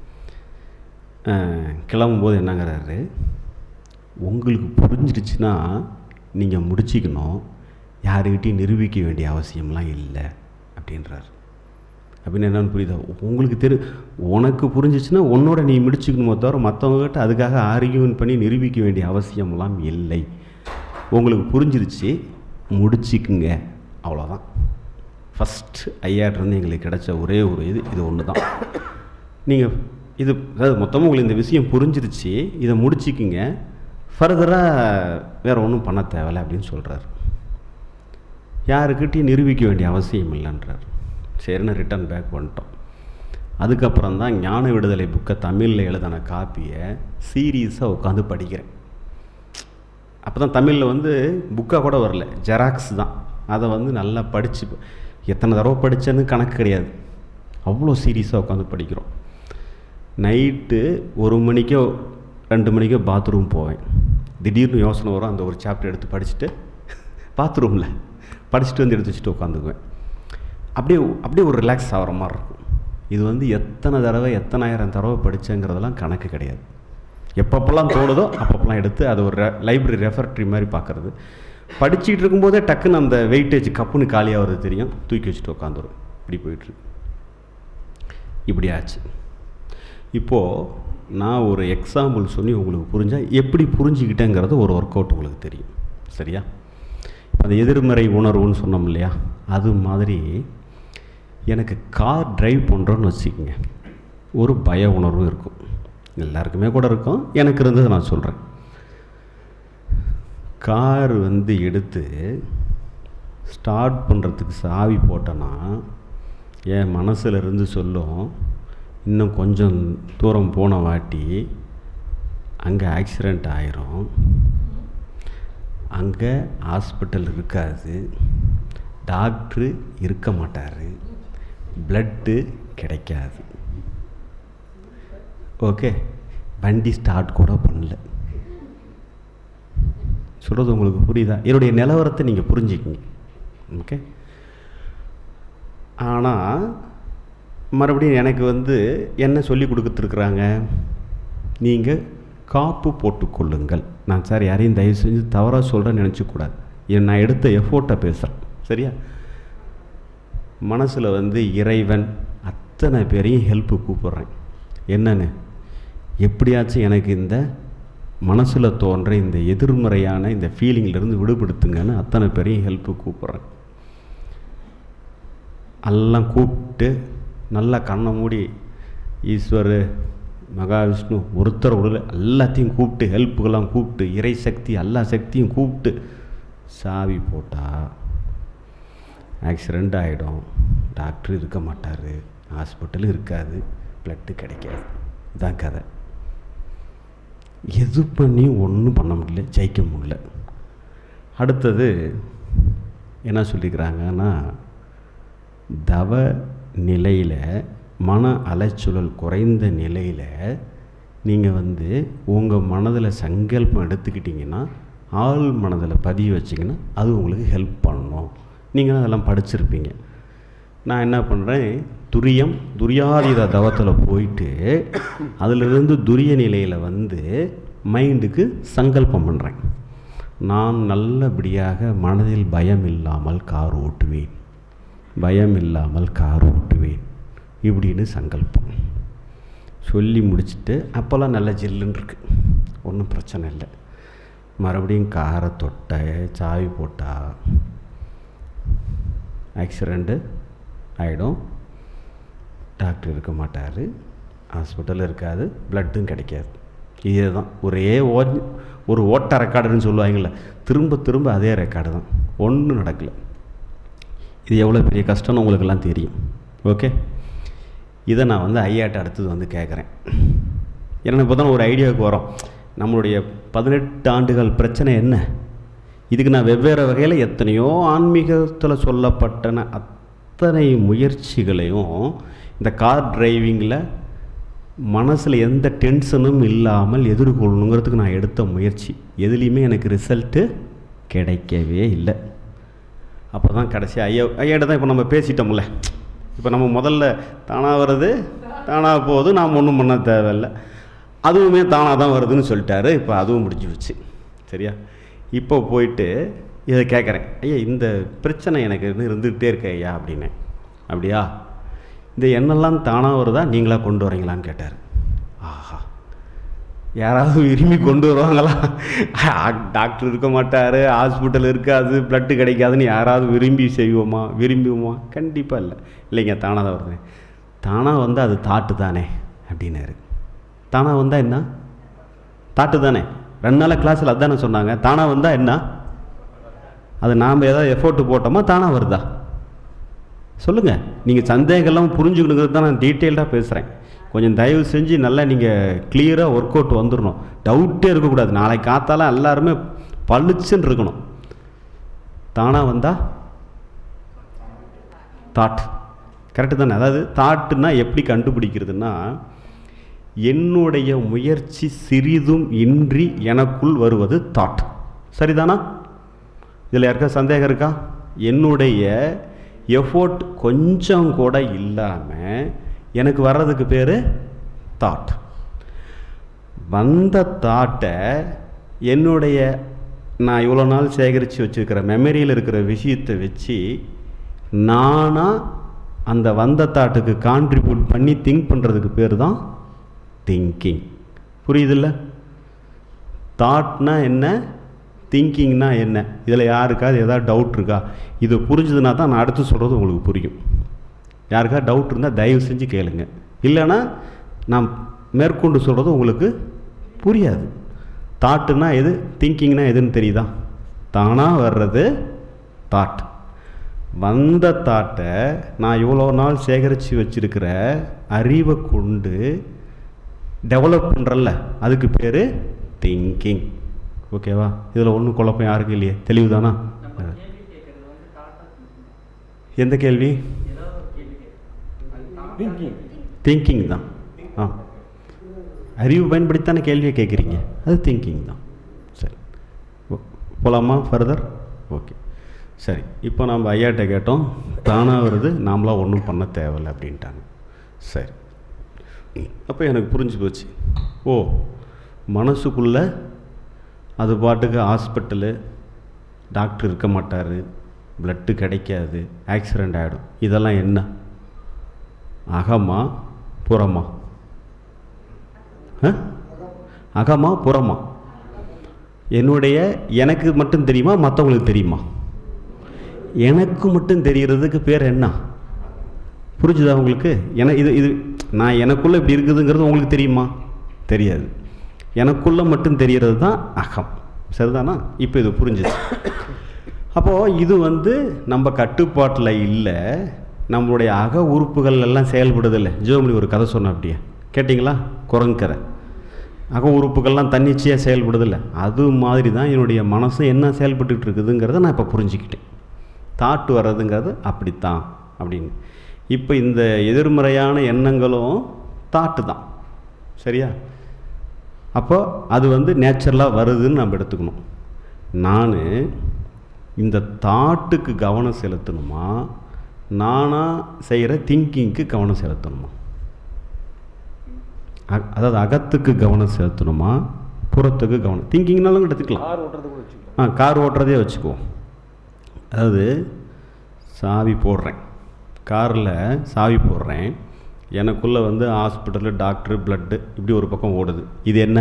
அஹ், கிளம்பும்போது என்னங்கிறாரு உங்களுக்கு புரிஞ்சிடுச்சுன்னா நீங்கள் முடிச்சிக்கணும் யாருக்கிட்டையும் நிரூபிக்க வேண்டிய அவசியம்லாம் இல்லை அப்படின்றார் அப்படின்னு என்னன்னு புரியுதா உங்களுக்கு தெரி உனக்கு புரிஞ்சிச்சுன்னா உன்னோட நீ முடிச்சுக்கணுமோ தவிர மற்றவங்ககிட்ட அதுக்காக ஆர்கியூமெண்ட் பண்ணி நிரூபிக்க வேண்டிய அவசியம்லாம் இல்லை உங்களுக்கு புரிஞ்சிருச்சு முடிச்சுக்குங்க அவ்வளோதான் ஃபஸ்ட் ஐயாட்டிருந்து எங்களுக்கு கிடைச்ச ஒரே ஒரு இது இது ஒன்று தான் நீங்கள் இது அதாவது மொத்தமாக உங்களுக்கு இந்த விஷயம் புரிஞ்சிருச்சு இதை முடிச்சுக்குங்க ஃபர்தராக வேறு ஒன்றும் பண்ண தேவையில்ல அப்படின்னு சொல்கிறாரு யாருக்கிட்டையும் நிரூபிக்க வேண்டிய அவசியம் இல்லைன்றார் சரின்னு ரிட்டர்ன் பேக் பண்ணிட்டோம் அதுக்கப்புறம் தான் ஞான விடுதலை புக்கை தமிழில் எழுதின காப்பியை சீரியஸாக உட்காந்து படிக்கிறேன் அப்போ தான் தமிழில் வந்து புக்காக கூட வரல ஜெராக்ஸ் தான் அதை வந்து நல்லா படித்து எத்தனை தடவை படித்தேன்னு கணக்கு கிடையாது அவ்வளோ சீரியஸாக உட்காந்து படிக்கிறோம் நைட்டு ஒரு மணிக்கோ ரெண்டு மணிக்கோ பாத்ரூம் போவேன் திடீர்னு யோசனை வரும் அந்த ஒரு சாப்டர் எடுத்து படிச்சுட்டு பாத்ரூமில் படிச்சுட்டு வந்து எடுத்து வச்சுட்டு உட்காந்துக்குவேன் அப்படியே அப்படியே ஒரு ரிலாக்ஸ் ஆகிற மாதிரி இருக்கும் இது வந்து எத்தனை தடவை எத்தனாயிரம் தடவை படித்தேங்கிறதெல்லாம் கணக்கு கிடையாது எப்பப்பெல்லாம் தோணுதோ அப்பப்பெல்லாம் எடுத்து அதை ஒரு லைப்ரரி ரெஃபர்ட்ரி மாதிரி பார்க்குறது படிச்சுக்கிட்டு இருக்கும்போதே டக்குன்னு அந்த வெயிட்டேஜ் கப்புன்னு காலியாகிறது தெரியும் தூக்கி வச்சுட்டு உட்காந்துரும் இப்படி போயிட்டுருக்கு இப்படி ஆச்சு இப்போது நான் ஒரு எக்ஸாம்பிள் சொல்லி உங்களுக்கு புரிஞ்சால் எப்படி புரிஞ்சுக்கிட்டேங்கிறது ஒரு ஒர்க் அவுட் உங்களுக்கு தெரியும் சரியா அந்த எதிர்மறை உணர்வுன்னு சொன்னோம் இல்லையா அது மாதிரி எனக்கு கார் டிரைவ் பண்ணுறோன்னு வச்சுக்கோங்க ஒரு பய உணர்வு இருக்கும் எல்லாருக்குமே கூட இருக்கும் எனக்கு இருந்தது நான் சொல்கிறேன் கார் வந்து எடுத்து ஸ்டார்ட் பண்ணுறதுக்கு சாவி போட்டேன்னா என் மனசுல இருந்து சொல்லும் இன்னும் கொஞ்சம் தூரம் போன வாட்டி அங்கே ஆக்சிடெண்ட் ஆயிரும் அங்கே ஹாஸ்பிட்டல் இருக்காது டாக்டரு இருக்க மாட்டார் பிளட்டு கிடைக்காது ஓகே வண்டி ஸ்டார்ட் கூட பண்ணல சொல்கிறது உங்களுக்கு புரியுதா என்னுடைய நிலவரத்தை நீங்கள் புரிஞ்சுக்கிங்க ஓகே ஆனால் மறுபடியும் எனக்கு வந்து என்ன சொல்லி கொடுத்துருக்குறாங்க நீங்கள் காப்பு போட்டுக்கொள்ளுங்கள் நான் சார் யாரையும் தயவு செஞ்சு தவறாக சொல்கிறேன்னு நினச்சக்கூடாது என் நான் எடுத்த எஃபோர்ட்டை பேசுகிறேன் சரியா மனசில் வந்து இறைவன் அத்தனை பேரையும் ஹெல்ப்பு கூப்பிட்றேன் என்னன்னு எப்படியாச்சும் எனக்கு இந்த மனசில் தோன்ற இந்த எதிர்மறையான இந்த ஃபீலிங்லேருந்து விடுபடுத்துங்கன்னு அத்தனை பேரையும் ஹெல்ப்பு கூப்பிட்றேன் எல்லாம் கூப்பிட்டு நல்லா கண்ணை மூடி ஈஸ்வர் மகாவிஷ்ணு ஒருத்தர் உடல் எல்லாத்தையும் கூப்பிட்டு ஹெல்ப்புக்கெல்லாம் கூப்பிட்டு இறை சக்தி எல்லா சக்தியும் கூப்பிட்டு சாவி போட்டால் ஆக்சிடெண்ட் ஆகிடும் டாக்டர் இருக்க மாட்டார் ஹாஸ்பிட்டல் இருக்காது பிளட்டு கிடைக்காது இதான் கதை எது பண்ணி ஒன்றும் பண்ண முடியல ஜெயிக்க முடியல அடுத்தது என்ன சொல்லிக்கிறாங்கன்னா தவ நிலையில் மன அலைச்சூழல் குறைந்த நிலையில் நீங்கள் வந்து உங்கள் மனதில் சங்கல்பம் எடுத்துக்கிட்டிங்கன்னா ஆள் மனதில் பதிய வச்சிங்கன்னா அது உங்களுக்கு ஹெல்ப் பண்ணணும் நீங்கள் அதெல்லாம் படிச்சிருப்பீங்க நான் என்ன பண்ணுறேன் துரியம் துரியாதீத தவத்தில் போயிட்டு அதிலிருந்து துரிய நிலையில் வந்து மைண்டுக்கு சங்கல்பம் பண்ணுறேன் நான் நல்லபடியாக மனதில் பயம் இல்லாமல் கார் ஓட்டுவேன் பயம் இல்லாமல் கார் ஓட்டுவேன் இப்படின்னு சங்கல்பம் சொல்லி முடிச்சுட்டு அப்போல்லாம் நல்ல ஜில்லுன்னு இருக்கு ஒன்றும் பிரச்சனை இல்லை மறுபடியும் காரை தொட்ட சாவி போட்டால் ஆக்சிடெண்ட்டு ஆகிடும் டாக்டர் இருக்க மாட்டார் ஹாஸ்பிட்டல் இருக்காது பிளட்டும் கிடைக்காது இதே தான் ஒரே ஓ ஒரு ஓட்ட ரெக்கார்டுன்னு சொல்லுவாங்கள்ல திரும்ப திரும்ப அதே ரெக்கார்டு தான் ஒன்றும் நடக்கலை இது எவ்வளோ பெரிய கஷ்டம்னு உங்களுக்கெல்லாம் தெரியும் ஓகே இதை நான் வந்து ஐயாட்ட அடுத்தது வந்து கேட்குறேன் ஏன்னா இப்போ தான் ஒரு ஐடியாவுக்கு வரோம் நம்மளுடைய பதினெட்டு ஆண்டுகள் பிரச்சனை என்ன இதுக்கு நான் வெவ்வேறு வகையில் எத்தனையோ ஆன்மீகத்தில் சொல்லப்பட்டன அத்தனை முயற்சிகளையும் இந்த கார் டிரைவிங்கில் மனசில் எந்த டென்ஷனும் இல்லாமல் எதிர்கொள்ளணுங்கிறதுக்கு நான் எடுத்த முயற்சி எதுலேயுமே எனக்கு ரிசல்ட்டு கிடைக்கவே இல்லை அப்போ தான் கடைசி ஐயா ஐயாட்ட தான் இப்போ நம்ம பேசிட்டோம்ல இப்போ நம்ம முதல்ல தானாக வருது தானாக போகுது நாம் ஒன்றும் பண்ண தேவையில்லை அதுவுமே தானாக தான் வருதுன்னு சொல்லிட்டாரு இப்போ அதுவும் முடிஞ்சு வச்சு சரியா இப்போ போயிட்டு இதை கேட்குறேன் ஐயா இந்த பிரச்சனை எனக்கு இன்னும் இருந்துகிட்டே இருக்கு ஐயா அப்படின்னேன் அப்படியா இந்த எண்ணெல்லாம் தானாக வருதா நீங்களாக கொண்டு வரீங்களான்னு கேட்டார் ஆஹா யாராவது விரும்பி கொண்டு வருவாங்களா டாக்டர் இருக்க மாட்டார் ஹாஸ்பிட்டல் இருக்காது பிளட்டு கிடைக்காதுன்னு யாராவது விரும்பி செய்வோமா விரும்புவோமா கண்டிப்பாக இல்லை இல்லைங்க தானாக தான் வருது தானாக வந்து அது தாட்டு தானே அப்படின்னாரு தானாக வந்தால் என்ன தாட்டு தானே ரெண்டு நாள் கிளாஸில் அதானே சொன்னாங்க தானாக வந்தால் என்ன அது நாம் ஏதாவது எஃபோர்ட் போட்டோமா தானாக வருதா சொல்லுங்கள் நீங்கள் சந்தேகம்லாம் புரிஞ்சுக்கணுங்கிறது தான் நான் டீட்டெயில்டாக பேசுகிறேன் கொஞ்சம் தயவு செஞ்சு நல்லா நீங்கள் கிளியராக ஒர்க் அவுட் வந்துடணும் டவுட்டே இருக்கக்கூடாது நாளைக்கு காத்தால எல்லாருமே பளிச்சுன்னு இருக்கணும் தானாக வந்தால் தாட் கரெக்டு தானே அதாவது தாட்டுன்னா எப்படி கண்டுபிடிக்கிறதுனா என்னுடைய முயற்சி சிறிதும் இன்றி எனக்குள் வருவது தாட் சரிதானா இதில் யாருக்கா சந்தேகம் இருக்கா என்னுடைய எஃபோர்ட் கொஞ்சம் கூட இல்லாமல் எனக்கு வர்றதுக்கு பேர் தாட் வந்த தாட்டை என்னுடைய நான் இவ்வளோ நாள் சேகரித்து வச்சுருக்கிற மெமரியில் இருக்கிற விஷயத்தை வச்சு நானாக அந்த வந்த தாட்டுக்கு கான்ட்ரிபியூட் பண்ணி திங்க் பண்ணுறதுக்கு பேர் தான் திங்கிங் புரியுதில்ல தாட்னா என்ன திங்கிங்னா என்ன இதில் யாருக்காவது ஏதாவது டவுட் இருக்கா இது புரிஞ்சுதுன்னா தான் நான் அடுத்து சொல்கிறது உங்களுக்கு புரியும் யாருக்கா டவுட் இருந்தால் தயவு செஞ்சு கேளுங்க இல்லைன்னா நான் மேற்கொண்டு சொல்கிறது உங்களுக்கு புரியாது தாட்டுனா எது திங்கிங்னா எதுன்னு தெரியுதா தானாக வர்றது தாட் வந்த தாட்டை நான் இவ்வளோ நாள் சேகரித்து வச்சுருக்கிற அறிவை கொண்டு டெவலப் பண்ணுறல்ல அதுக்கு பேர் திங்கிங் ஓகேவா இதில் ஒன்றும் குழப்பம் யாருக்கும் இல்லையே தெளிவு தானா எந்த கேள்வி திங்கிங் தான் ஆ அறிவு பயன்படுத்தான கேள்வியை கேட்குறீங்க அது திங்கிங் தான் சரி போகலாமா ஃபர்தர் ஓகே சரி இப்போ நம்ம ஐயாட்ட கேட்டோம் தானாக வருது நாமளாக ஒன்றும் பண்ண தேவையில்லை அப்படின்ட்டாங்க சரி அப்போ எனக்கு புரிஞ்சு போச்சு ஓ மனசுக்குள்ளே அது பாட்டுக்கு ஹாஸ்பிட்டலு டாக்டர் இருக்க மாட்டார் பிளட்டு கிடைக்காது ஆக்சிடெண்ட் ஆகிடும் இதெல்லாம் என்ன அகமா புறமா ஆ? அகமா புறமா என்னுடைய எனக்கு மட்டும் தெரியுமா மற்றவங்களுக்கு தெரியுமா எனக்கு மட்டும் தெரியறதுக்கு பேர் என்ன புரிஞ்சுதா உங்களுக்கு என இது இது நான் எனக்குள்ளே இப்படி இருக்குதுங்கிறது உங்களுக்கு தெரியுமா தெரியாது எனக்குள்ளே மட்டும் தெரியறது தான் அகம் சரிதானா இப்போ இது புரிஞ்சுது அப்போது இது வந்து நம்ம கட்டுப்பாட்டில் இல்லை நம்மளுடைய அக உறுப்புகள் எல்லாம் செயல்படுதில்லை ஜோமணி ஒரு கதை சொன்ன அப்படியே கேட்டிங்களா குரங்கு கதை அக உறுப்புகள்லாம் தன்னிச்சையாக செயல்படுதில்ல அது மாதிரி தான் என்னுடைய மனசு என்ன செயல்பட்டுக்கிட்டு இருக்குதுங்கிறத நான் இப்போ புரிஞ்சுக்கிட்டேன் தாட்டு வர்றதுங்கிறது அப்படித்தான் அப்படின்னு இப்போ இந்த எதிர்மறையான எண்ணங்களும் தாட்டு தான் சரியா அப்போ அது வந்து நேச்சுரலாக வருதுன்னு நம்ம எடுத்துக்கணும் நான் இந்த தாட்டுக்கு கவனம் செலுத்தணுமா நானாக செய்கிற திங்கிங்க்கு கவனம் செலுத்தணுமா அ- அதாவது அகத்துக்கு கவனம் செலுத்தணுமா புறத்துக்கு கவனம் திங்கிங்னாலும் எடுத்துக்கலாம் கார் ஓட்டுறது கூட வச்சுக்கலாம் ஆ கார் ஓட்டுறதே வச்சுக்குவோம் அதாவது சாவி போடுறேன் காரில் சாவி போடுறேன் எனக்குள்ளே வந்து ஹாஸ்பிட்டலு டாக்டரு பிளட்டு இப்படி ஒரு பக்கம் ஓடுது இது என்ன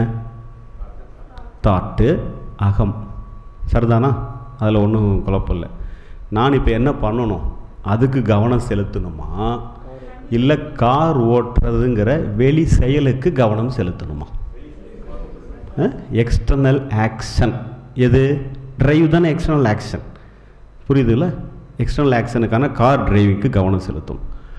தாட்டு அகம் சரிதானா அதில் ஒன்றும் குழப்பம் இல்லை நான் இப்போ என்ன பண்ணணும் அதுக்கு கவனம் செலுத்தணுமா இல்லை கார் ஓட்டுறதுங்கிற வெளி செயலுக்கு கவனம் செலுத்தணுமா எக்ஸ்டர்னல் ஆக்ஷன் எது டிரைவ் தானே எக்ஸ்டர்னல் ஆக்ஷன் புரியுதுல்ல எக்ஸ்டர்னல் ஆக்ஷனுக்கான கார் டிரைவிங்க்கு கவனம் செலுத்தும்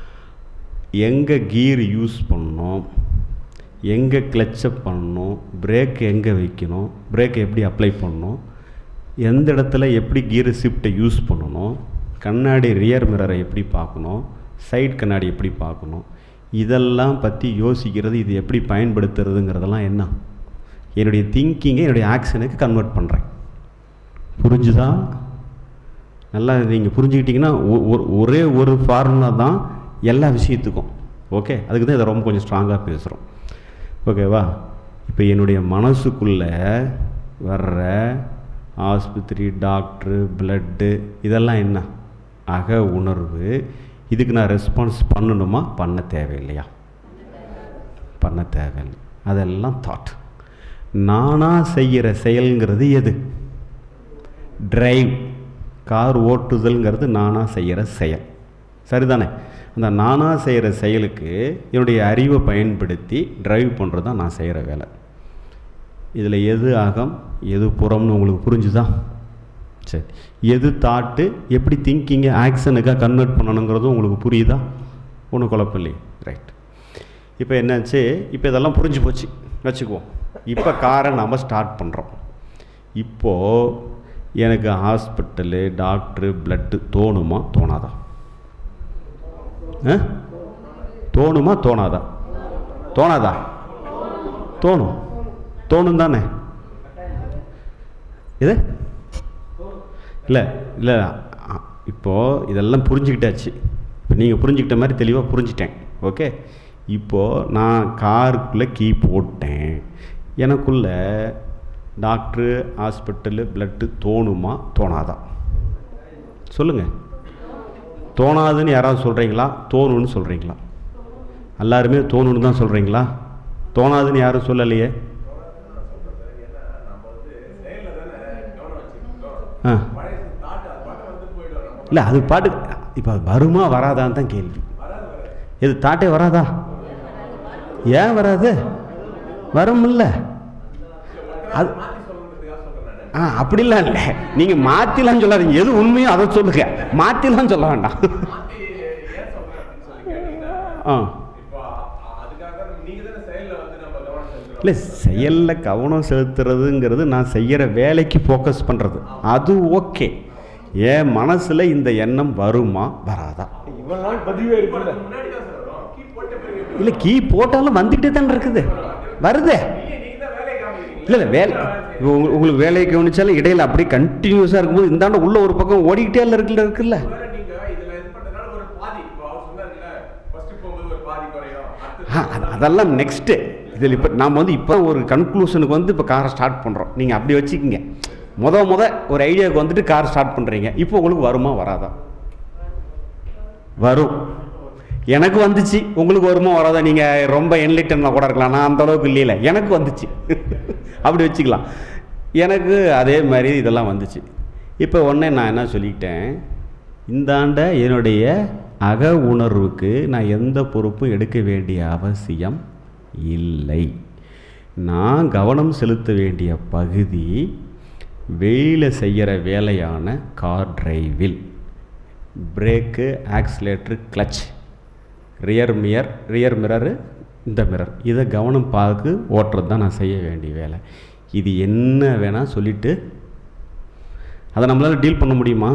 எங்கே கீர் யூஸ் பண்ணணும் எங்கே கிளச்சப் பண்ணணும் பிரேக் எங்கே வைக்கணும் பிரேக் எப்படி அப்ளை பண்ணணும் எந்த இடத்துல எப்படி கீர் ஷிஃப்ட்டை யூஸ் பண்ணணும் கண்ணாடி ரியர் மிரரை எப்படி பார்க்கணும் சைட் கண்ணாடி எப்படி பார்க்கணும் இதெல்லாம் பற்றி யோசிக்கிறது இது எப்படி பயன்படுத்துறதுங்கிறதெல்லாம் என்ன என்னுடைய திங்கிங்கை என்னுடைய ஆக்ஷனுக்கு கன்வெர்ட் பண்ணுறேன் புரிஞ்சுதா நல்லா நீங்கள் புரிஞ்சுக்கிட்டிங்கன்னா ஒ- ஒரு- ஒரே ஒரு ஃபார்முலா தான் எல்லா விஷயத்துக்கும் ஓகே அதுக்கு தான் இதை ரொம்ப கொஞ்சம் ஸ்ட்ராங்காக பேசுகிறோம் ஓகேவா இப்போ என்னுடைய மனசுக்குள்ளே வர்ற ஆஸ்பத்திரி டாக்டரு பிளட்டு இதெல்லாம் என்ன அக உணர்வு இதுக்கு நான் ரெஸ்பான்ஸ் பண்ணணுமா பண்ண தேவையில்லையா பண்ண தேவையில்லை அதெல்லாம் தாட் நானாக செய்கிற செயல்ங்கிறது எது டிரைவ் கார் ஓட்டுதல்ங்கிறது நானாக செய்கிற செயல் சரிதானே அந்த நானாக செய்கிற செயலுக்கு என்னுடைய அறிவை பயன்படுத்தி டிரைவ் பண்ணுறது தான் நான் செய்கிற வேலை இதில் எது அகம் எது புறம்னு உங்களுக்கு புரிஞ்சுதா சரி எது தாட்டு எப்படி திங்கிங்கை ஆக்ஷனுக்காக கன்வெர்ட் பண்ணணுங்கிறதும் உங்களுக்கு புரியுதா ஒன்றும் குழப்பம் இல்லையே ரைட் இப்போ என்னாச்சு இப்போ இதெல்லாம் புரிஞ்சு போச்சு வச்சுக்குவோம் இப்போ காரை நாம் ஸ்டார்ட் பண்ணுறோம் இப்போது எனக்கு ஹாஸ்பிட்டலு டாக்டரு பிளட்டு தோணுமா தோணாதா ஆ தோணுமா தோணாதா தோணாதா தோணும் தோணும் தானே இது இல்லை இல்லை அ- இப்போது இதெல்லாம் புரிஞ்சுக்கிட்டாச்சு இப்போ நீங்கள் புரிஞ்சுக்கிட்ட மாதிரி தெளிவாக புரிஞ்சிட்டேன் ஓகே இப்போது நான் காருக்குள்ளே கீ போட்டேன் எனக்குள்ள டாக்டரு ஹாஸ்பிட்டலு பிளட்டு தோணுமா தோணாதா சொல்லுங்கள் தோணாதுன்னு யாராவது சொல்கிறீங்களா தோணுன்னு சொல்கிறீங்களா எல்லாருமே தோணுன்னு தான் சொல்கிறீங்களா தோணாதுன்னு யாரும் சொல்லலையே ஆ இல்லை அது பாட்டு இப்போ வருமா வராதான்னு தான் கேள்வி இது தாட்டே வராதா ஏன் வராது வரும்ல அது ஆ அப்படிலாம் இல்லை நீங்கள் மாற்றிலாம் சொல்லாதீங்க எது உண்மையோ அதை சொல்லுங்க மாற்றிலாம் சொல்ல வேண்டாம் ஆ இல்லை செயலில் கவனம் செலுத்துறதுங்கிறது நான் செய்கிற வேலைக்கு ஃபோக்கஸ் பண்ணுறது அது ஓகே என் மனசில் இந்த எண்ணம் வருமா வராதா இவ்வளவு நாள் பதிவே இருக்குல்ல இல்லை கீ போட்டாலும் வந்துக்கிட்டே தானே இருக்குது வருதே இல்லை இல்லை வேலை இப்போ உங்க- உங்களுக்கு வேலையை கவனிச்சாலும் இடையில அப்படியே கண்டினியூஸாக இருக்கும்போது இந்தாண்ட உள்ள ஒரு பக்கம் ஓடிக்கிட்டே இல்லை இருக்குல்ல இருக்குல்ல ஆ, அது- அதெல்லாம் நெக்ஸ்ட்டு இதில் இப்போ நாம் வந்து இப்போ ஒரு கன்க்ளூஷனுக்கு வந்து இப்போ காரை ஸ்டார்ட் பண்ணுறோம் நீங்கள் அப்படி வச்சுக்கிங்க முத முத ஒரு ஐடியாவுக்கு வந்துட்டு கார் ஸ்டார்ட் பண்ணுறீங்க இப்போ உங்களுக்கு வருமா வராதா வரும் எனக்கு வந்துச்சு உங்களுக்கு வருமா வராதா நீங்கள் ரொம்ப என்லிட்டனில் கூட இருக்கலாம் நான் அந்த அளவுக்கு இல்லையில எனக்கு வந்துச்சு அப்படி வச்சுக்கலாம் எனக்கு அதே மாதிரி இதெல்லாம் வந்துச்சு இப்போ உடனே நான் என்ன சொல்லிக்கிட்டேன் இந்தாண்ட என்னுடைய அக உணர்வுக்கு நான் எந்த பொறுப்பும் எடுக்க வேண்டிய அவசியம் இல்லை நான் கவனம் செலுத்த வேண்டிய பகுதி வெளியில் செய்கிற வேலையான கார் டிரைவில் பிரேக்கு ஆக்சிலேட்ரு கிளச் ரியர் மியர் ரியர் மிரரு இந்த மிரர் இதை கவனம் பார்த்து ஓட்டுறது தான் நான் செய்ய வேண்டிய வேலை இது என்ன வேணால் சொல்லிவிட்டு அதை நம்மளால் டீல் பண்ண முடியுமா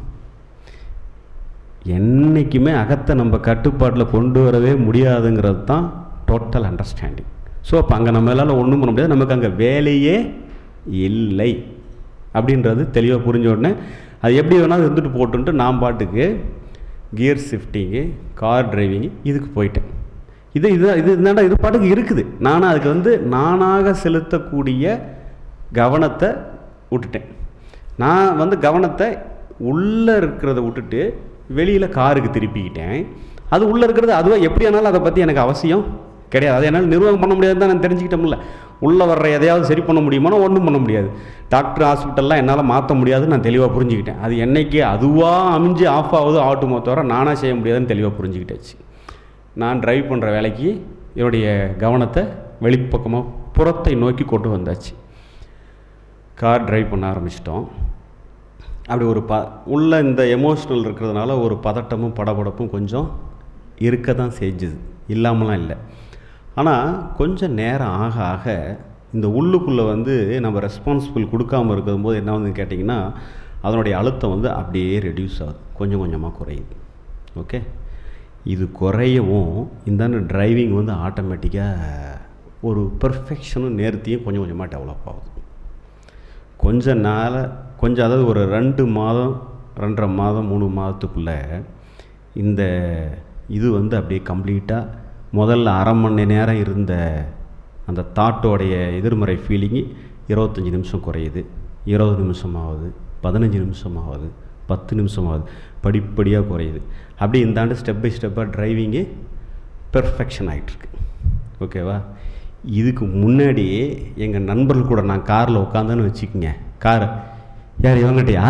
என்றைக்குமே அகத்தை நம்ம கட்டுப்பாட்டில் கொண்டு வரவே முடியாதுங்கிறது தான் டோட்டல் அண்டர்ஸ்டாண்டிங் ஸோ அப்போ அங்கே நம்மளால் ஒன்றும் பண்ண முடியாது நமக்கு அங்கே வேலையே இல்லை அப்படின்றது தெளிவாக புரிஞ்ச உடனே அது எப்படி வேணாலும் இருந்துட்டு போட்டுன்ட்டு நான் பாட்டுக்கு கியர் ஷிஃப்டிங்கு கார் டிரைவிங்கு இதுக்கு போயிட்டேன் இது இது இது என்னடா இது பாட்டுக்கு இருக்குது நானும் அதுக்கு வந்து நானாக செலுத்தக்கூடிய கவனத்தை விட்டுட்டேன் நான் வந்து கவனத்தை உள்ளே இருக்கிறத விட்டுட்டு வெளியில் காருக்கு திருப்பிக்கிட்டேன் அது உள்ளே இருக்கிறது அதுவாக எப்படி ஆனாலும் அதை பற்றி எனக்கு அவசியம் கிடையாது அதை என்னால் நிர்வாகம் பண்ண முடியாது தான் நான் தெரிஞ்சுக்கிட்டோம்ல உள்ளே வர்ற எதையாவது சரி பண்ண முடியுமானா ஒன்றும் பண்ண முடியாது டாக்டர் ஹாஸ்பிட்டல்லாம் என்னால் மாற்ற முடியாதுன்னு நான் தெளிவாக புரிஞ்சுக்கிட்டேன் அது என்னைக்கு அதுவாக அமைஞ்சு ஆஃப் ஆகுதோ ஆட்டுமோ தவிர நானாக செய்ய முடியாதுன்னு தெளிவாக புரிஞ்சுக்கிட்டாச்சு நான் டிரைவ் பண்ணுற வேலைக்கு என்னுடைய கவனத்தை வெளிப்பக்கமாக புறத்தை நோக்கி கொண்டு வந்தாச்சு கார் டிரைவ் பண்ண ஆரம்பிச்சிட்டோம் அப்படி ஒரு ப உள்ள இந்த எமோஷ்னல் இருக்கிறதுனால ஒரு பதட்டமும் படபடப்பும் கொஞ்சம் இருக்க தான் செஞ்சுது இல்லாமலாம் இல்லை ஆனால் கொஞ்சம் நேரம் ஆக ஆக இந்த உள்ளுக்குள்ளே வந்து நம்ம ரெஸ்பான்சிபிள் கொடுக்காமல் இருக்கும்போது என்ன வந்து கேட்டிங்கன்னா அதனுடைய அழுத்தம் வந்து அப்படியே ரெடியூஸ் ஆகுது கொஞ்சம் கொஞ்சமாக குறையுது ஓகே இது குறையவும் இந்த டிரைவிங் வந்து ஆட்டோமேட்டிக்காக ஒரு பெர்ஃபெக்ஷனும் நேர்த்தியும் கொஞ்சம் கொஞ்சமாக டெவலப் ஆகுது கொஞ்ச நாள் கொஞ்சம் அதாவது ஒரு ரெண்டு மாதம் ரெண்டரை மாதம் மூணு மாதத்துக்குள்ளே இந்த இது வந்து அப்படியே கம்ப்ளீட்டாக முதல்ல அரை மணி நேரம் இருந்த அந்த தாட்டோடைய எதிர்மறை ஃபீலிங்கு இருபத்தஞ்சி நிமிஷம் குறையுது இருபது நிமிஷம் ஆகுது பதினஞ்சு நிமிஷம் ஆகுது பத்து நிமிஷம் ஆகுது படிப்படியாக குறையுது அப்படி இந்தாண்டு ஸ்டெப் பை ஸ்டெப்பாக டிரைவிங்கு பெர்ஃபெக்ஷன் ஆகிட்டுருக்கு ஓகேவா இதுக்கு முன்னாடியே எங்கள் நண்பர்கள் கூட நான் காரில் உட்காந்தேன்னு வச்சுக்கோங்க கார் யார் இவங்ககிட்டயா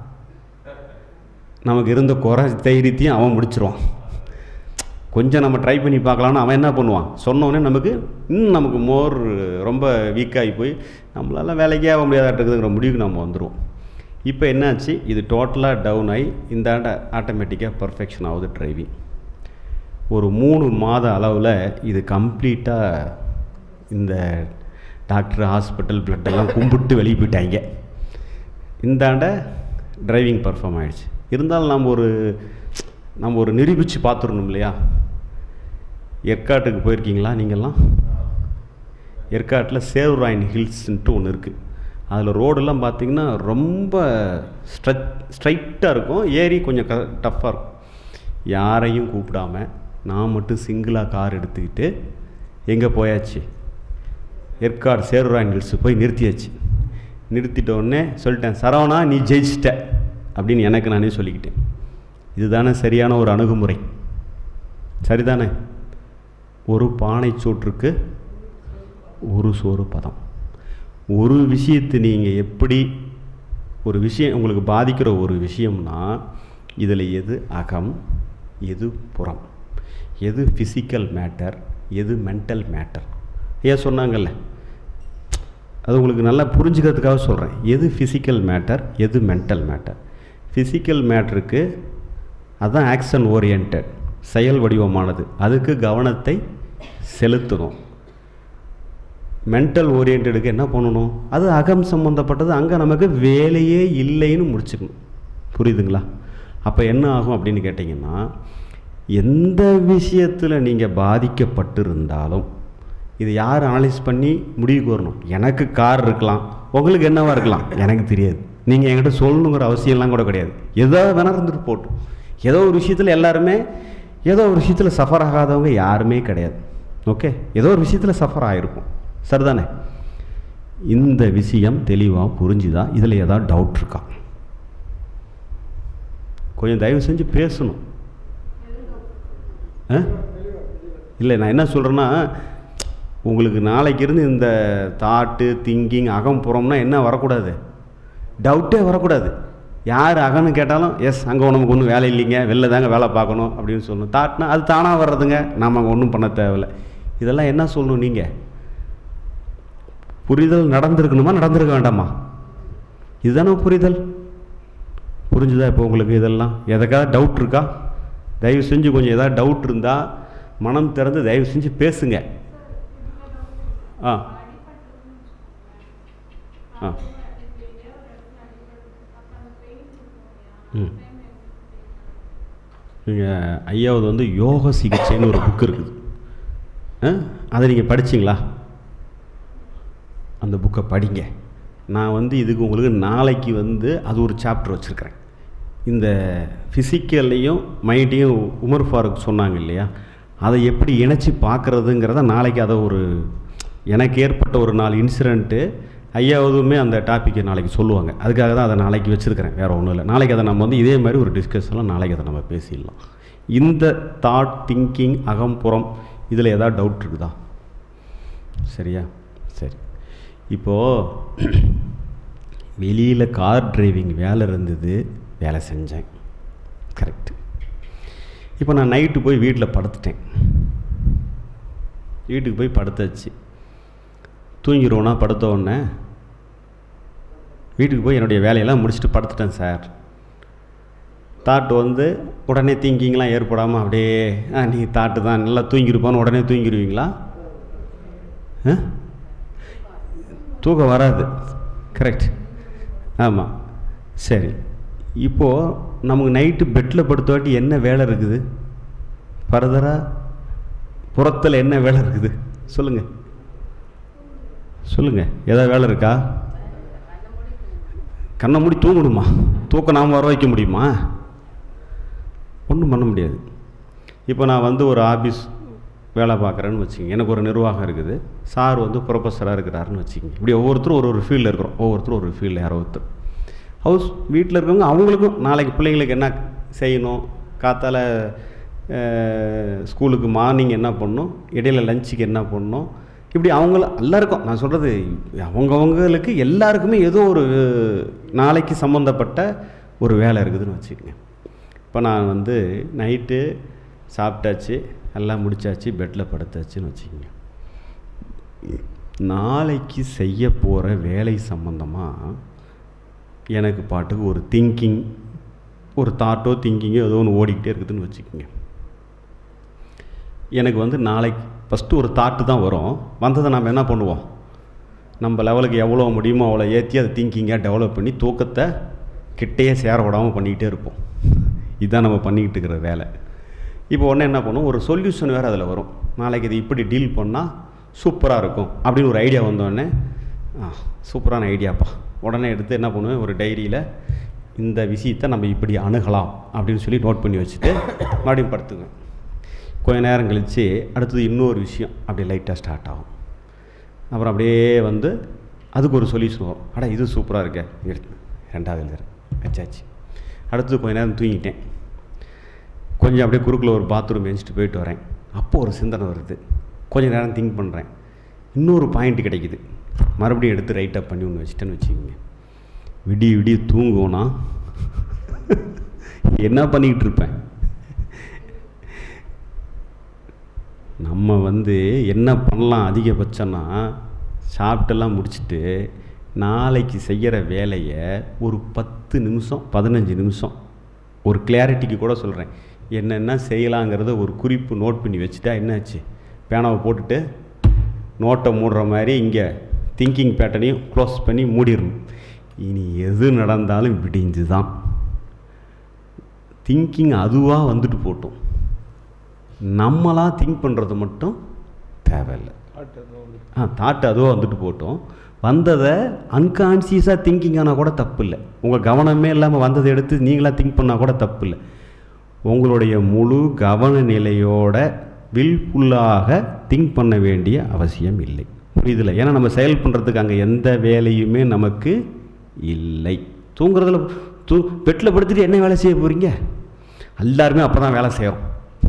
நமக்கு இருந்த குறை தைரியத்தையும் அவன் முடிச்சிருவான் கொஞ்சம் நம்ம ட்ரை பண்ணி பார்க்கலான்னு அவன் என்ன பண்ணுவான் சொன்னோடனே நமக்கு இன்னும் நமக்கு மோர் ரொம்ப வீக்காகி போய் நம்மளால வேலைக்கே ஆக முடியாதாட்டுக்குதுங்கிற முடிவுக்கு நம்ம வந்துடுவோம் இப்போ என்னாச்சு இது டோட்டலாக டவுன் ஆகி இந்த ஆண்ட ஆட்டோமேட்டிக்காக பர்ஃபெக்ஷன் ஆகுது டிரைவிங் ஒரு மூணு மாத அளவில் இது கம்ப்ளீட்டாக இந்த டாக்டர் ஹாஸ்பிட்டல் பிளட்டெல்லாம் கும்பிட்டு வெளியே போயிட்டாங்க இந்தாண்ட டிரைவிங் பர்ஃபார்ம் ஆகிடுச்சு இருந்தாலும் நம்ம ஒரு நம்ம ஒரு நிரூபித்து பார்த்துடணும் இல்லையா ஏற்காட்டுக்கு போயிருக்கீங்களா நீங்கள்லாம் ஏற்காட்டில் சேவ்ராயின் ஹில்ஸ்ன்ட்டு ஒன்று இருக்குது அதில் ரோடெல்லாம் பார்த்தீங்கன்னா ரொம்ப ஸ்ட்ரெச் ஸ்ட்ரைட்டாக இருக்கும் ஏரி கொஞ்சம் க டஃப்பாக இருக்கும் யாரையும் கூப்பிடாம நான் மட்டும் சிங்கிளாக கார் எடுத்துக்கிட்டு எங்கே போயாச்சு ஏற்காடு சேருராயன் ஹில்ஸ் போய் நிறுத்தியாச்சு நிறுத்திட்ட உடனே சொல்லிட்டேன் சரவணா நீ ஜெயிச்சிட்ட அப்படின்னு எனக்கு நானே சொல்லிக்கிட்டேன் இதுதானே சரியான ஒரு அணுகுமுறை சரிதானே ஒரு பானை சோற்றுக்கு ஒரு சோறு பதம் ஒரு விஷயத்தை நீங்கள் எப்படி ஒரு விஷயம் உங்களுக்கு பாதிக்கிற ஒரு விஷயம்னா இதில் எது அகம் எது புறம் எது ஃபிசிக்கல் மேட்டர் எது மென்டல் மேட்டர் ஏன் சொன்னாங்கல்ல அது உங்களுக்கு நல்லா புரிஞ்சுக்கிறதுக்காக சொல்கிறேன் எது ஃபிசிக்கல் மேட்டர் எது மென்டல் மேட்டர் ஃபிசிக்கல் மேட்டருக்கு அதுதான் ஆக்ஷன் ஓரியன்ட் செயல் வடிவமானது அதுக்கு கவனத்தை செலுத்தணும் மென்டல் ஓரியன்டுக்கு என்ன பண்ணணும் அது அகம் சம்மந்தப்பட்டது அங்கே நமக்கு வேலையே இல்லைன்னு முடிச்சுக்கணும் புரியுதுங்களா அப்போ என்ன ஆகும் அப்படின்னு கேட்டிங்கன்னா எந்த விஷயத்தில் நீங்கள் பாதிக்கப்பட்டிருந்தாலும் இது யார் அனலைஸ் பண்ணி முடிவுக்கு வரணும் எனக்கு கார் இருக்கலாம் உங்களுக்கு என்னவா இருக்கலாம் எனக்கு தெரியாது நீங்கள் என்கிட்ட சொல்லணுங்கிற அவசியம்லாம் கூட கிடையாது ஏதோ வேணா இருந்துட்டு போட்டும் ஏதோ ஒரு விஷயத்தில் எல்லாருமே ஏதோ ஒரு விஷயத்தில் சஃபர் ஆகாதவங்க யாருமே கிடையாது ஓகே ஏதோ ஒரு விஷயத்தில் சஃபர் ஆகிருக்கும் சரிதானே இந்த விஷயம் தெளிவாக புரிஞ்சுதா இதில் ஏதாவது டவுட் இருக்கா கொஞ்சம் தயவு செஞ்சு பேசணும் ஆ இல்லை நான் என்ன சொல்கிறேன்னா உங்களுக்கு நாளைக்கு இருந்து இந்த தாட்டு திங்கிங் அகம் புறம்னா என்ன வரக்கூடாது டவுட்டே வரக்கூடாது யார் அகன்னு கேட்டாலும் எஸ் அங்கே நமக்கு ஒன்றும் வேலை இல்லைங்க வெளில தாங்க வேலை பார்க்கணும் அப்படின்னு சொல்லணும் தாட்னா அது தானாக வர்றதுங்க நாம் அங்கே ஒன்றும் பண்ண தேவையில்லை இதெல்லாம் என்ன சொல்லணும் நீங்கள் புரிதல் நடந்திருக்கணுமா நடந்திருக்க வேண்டாமா இதுதானே புரிதல் புரிஞ்சுதா இப்போ உங்களுக்கு இதெல்லாம் எதுக்காவது டவுட் இருக்கா தயவு செஞ்சு கொஞ்சம் ஏதாவது டவுட் இருந்தால் மனம் திறந்து தயவு செஞ்சு பேசுங்க ஆ ஆ ம் நீங்கள் ஐயாவது வந்து யோக சிகிச்சைன்னு ஒரு புக் இருக்குது ஆ அதை நீங்கள் படிச்சிங்களா அந்த புக்கை படிங்க நான் வந்து இதுக்கு உங்களுக்கு நாளைக்கு வந்து அது ஒரு சாப்டர் வச்சுருக்கிறேன் இந்த ஃபிசிக்கல்லையும் மைண்டையும் உமர் ஃபாரூக் சொன்னாங்க இல்லையா அதை எப்படி இணைச்சி பார்க்குறதுங்கிறத நாளைக்கு அதை ஒரு எனக்கு ஏற்பட்ட ஒரு நாலு இன்சிடெண்ட்டு ஐயாவதுமே அந்த டாப்பிக்கை நாளைக்கு சொல்லுவாங்க அதுக்காக தான் அதை நாளைக்கு வச்சுருக்கிறேன் வேறு ஒன்றும் இல்லை நாளைக்கு அதை நம்ம வந்து இதே மாதிரி ஒரு டிஸ்கஷன்லாம் நாளைக்கு அதை நம்ம பேசிடலாம் இந்த தாட் திங்கிங் அகம்புறம் இதில் ஏதாவது டவுட் இருக்குதா சரியா சரி இப்போது வெளியில் கார் டிரைவிங் வேலை இருந்தது வேலை செஞ்சேன் கரெக்டு இப்போ நான் நைட்டு போய் வீட்டில் படுத்துட்டேன் வீட்டுக்கு போய் படுத்தாச்சு தூங்கிடுவோன்னா படுத்த உடனே வீட்டுக்கு போய் என்னுடைய வேலையெல்லாம் முடிச்சுட்டு படுத்துட்டேன் சார் தாட் வந்து உடனே திங்கிங்லாம் ஏற்படாமல் அப்படியே ஆ நீ தாட்டு தான் நல்லா தூங்கிருப்பான்னு உடனே தூங்கிடுவீங்களா ஆ தூக்கம் வராது கரெக்ட் ஆமாம் சரி இப்போது நமக்கு நைட்டு பெட்டில் படுத்த வாட்டி என்ன வேலை இருக்குது ஃபர்தராக புறத்தில் என்ன வேலை இருக்குது சொல்லுங்கள் சொல்லுங்கள் ஏதாவது வேலை இருக்கா கண்ணை மூடி தூங்கணுமா தூக்கம் நாம் வர வைக்க முடியுமா ஒன்றும் பண்ண முடியாது இப்போ நான் வந்து ஒரு ஆஃபீஸ் வேலை பார்க்குறேன்னு வச்சுக்கோங்க எனக்கு ஒரு நிர்வாகம் இருக்குது சார் வந்து ப்ரொஃபஸராக இருக்கிறாருன்னு வச்சுக்கோங்க இப்படி ஒவ்வொருத்தரும் ஒரு ஒரு ஃபீல்டில் இருக்கிறோம் ஒவ்வொருத்தரும் ஒரு ஃபீல்டில் யாரோ ஒருத்தர் ஹவுஸ் வீட்டில் இருக்கவங்க அவங்களுக்கும் நாளைக்கு பிள்ளைங்களுக்கு என்ன செய்யணும் காத்தால ஸ்கூலுக்கு மார்னிங் என்ன பண்ணணும் இடையில லஞ்சுக்கு என்ன பண்ணணும் இப்படி அவங்கள எல்லாருக்கும் நான் சொல்கிறது அவங்கவங்களுக்கு எல்லாருக்குமே ஏதோ ஒரு நாளைக்கு சம்மந்தப்பட்ட ஒரு வேலை இருக்குதுன்னு வச்சுக்கோங்க இப்போ நான் வந்து நைட்டு சாப்பிட்டாச்சு எல்லாம் முடிச்சாச்சு பெட்டில் படுத்தாச்சுன்னு வச்சுக்கோங்க நாளைக்கு செய்ய போகிற வேலை சம்மந்தமாக எனக்கு பாட்டுக்கு ஒரு திங்கிங் ஒரு தாட்டோ திங்கிங்கோ ஏதோ ஒன்று ஓடிக்கிட்டே இருக்குதுன்னு வச்சுக்கோங்க எனக்கு வந்து நாளைக்கு ஃபஸ்ட்டு ஒரு தாட்டு தான் வரும் வந்ததை நம்ம என்ன பண்ணுவோம் நம்ம லெவலுக்கு எவ்வளோ முடியுமோ அவ்வளோ ஏற்றி அதை திங்கிங்காக டெவலப் பண்ணி தூக்கத்தை கிட்டேயே சேர விடாமல் பண்ணிக்கிட்டே இருப்போம் இதுதான் நம்ம பண்ணிக்கிட்டு இருக்கிற வேலை இப்போ உடனே என்ன பண்ணுவோம் ஒரு சொல்யூஷன் வேறு அதில் வரும் நாளைக்கு இது இப்படி டீல் பண்ணால் சூப்பராக இருக்கும் அப்படின்னு ஒரு ஐடியா வந்தோடனே ஆ சூப்பரான ஐடியாப்பா உடனே எடுத்து என்ன பண்ணுவேன் ஒரு டைரியில் இந்த விஷயத்தை நம்ம இப்படி அணுகலாம் அப்படின்னு சொல்லி நோட் பண்ணி வச்சுட்டு மறுபடியும் படுத்துக்குவேன் கொஞ்ச நேரம் கழித்து அடுத்தது இன்னொரு விஷயம் அப்படியே லைட்டாக ஸ்டார்ட் ஆகும் அப்புறம் அப்படியே வந்து அதுக்கு ஒரு சொல்யூஷன் வரும் அட இது சூப்பராக இருக்க எடுத்து ரெண்டாவது எழுதுறேன் வச்சாச்சு அடுத்தது கொஞ்ச நேரம் தூங்கிட்டேன் கொஞ்சம் அப்படியே குறுக்கில் ஒரு பாத்ரூம் எழுச்சிட்டு போயிட்டு வரேன் அப்போ ஒரு சிந்தனை வருது கொஞ்ச நேரம் திங்க் பண்ணுறேன் இன்னொரு பாயிண்ட் கிடைக்குது மறுபடியும் எடுத்து ரைட்டப் பண்ணி ஒன்று வச்சுட்டேன்னு வச்சுக்கோங்க விடிய விடிய தூங்குவோன்னா என்ன பண்ணிக்கிட்டு இருப்பேன் நம்ம வந்து என்ன பண்ணலாம் அதிகபட்சம்னா சாப்பிட்டெல்லாம் முடிச்சுட்டு நாளைக்கு செய்கிற வேலையை ஒரு பத்து நிமிஷம் பதினஞ்சு நிமிஷம் ஒரு கிளாரிட்டிக்கு கூட சொல்கிறேன் என்னென்ன செய்யலாங்கிறத ஒரு குறிப்பு நோட் பண்ணி வச்சுட்டா என்னாச்சு பேனாவை போட்டுட்டு நோட்டை மூடுற மாதிரி இங்கே திங்கிங் பேட்டர்னையும் க்ளோஸ் பண்ணி மூடிடணும் இனி எது நடந்தாலும் விடிஞ்சு தான் திங்கிங் அதுவாக வந்துட்டு போட்டோம் நம்மளாக திங்க் பண்ணுறது மட்டும் தேவையில்லை ஆ தாட்டு அதுவாக வந்துட்டு போட்டோம் வந்ததை அன்கான்சியஸாக திங்கிங் ஆனால் கூட தப்பு இல்லை உங்கள் கவனமே இல்லாமல் வந்ததை எடுத்து நீங்களாக திங்க் பண்ணால் கூட தப்பு இல்லை உங்களுடைய முழு கவன நிலையோட வில்ஃபுல்லாக திங்க் பண்ண வேண்டிய அவசியம் இல்லை புரியுதில்ல ஏன்னா நம்ம செயல் பண்ணுறதுக்கு அங்கே எந்த வேலையுமே நமக்கு இல்லை தூங்குறதுல தூ பெட்டில் படுத்துட்டு என்ன வேலை செய்ய போகிறீங்க எல்லாருமே அப்போ தான் வேலை செய்கிறோம்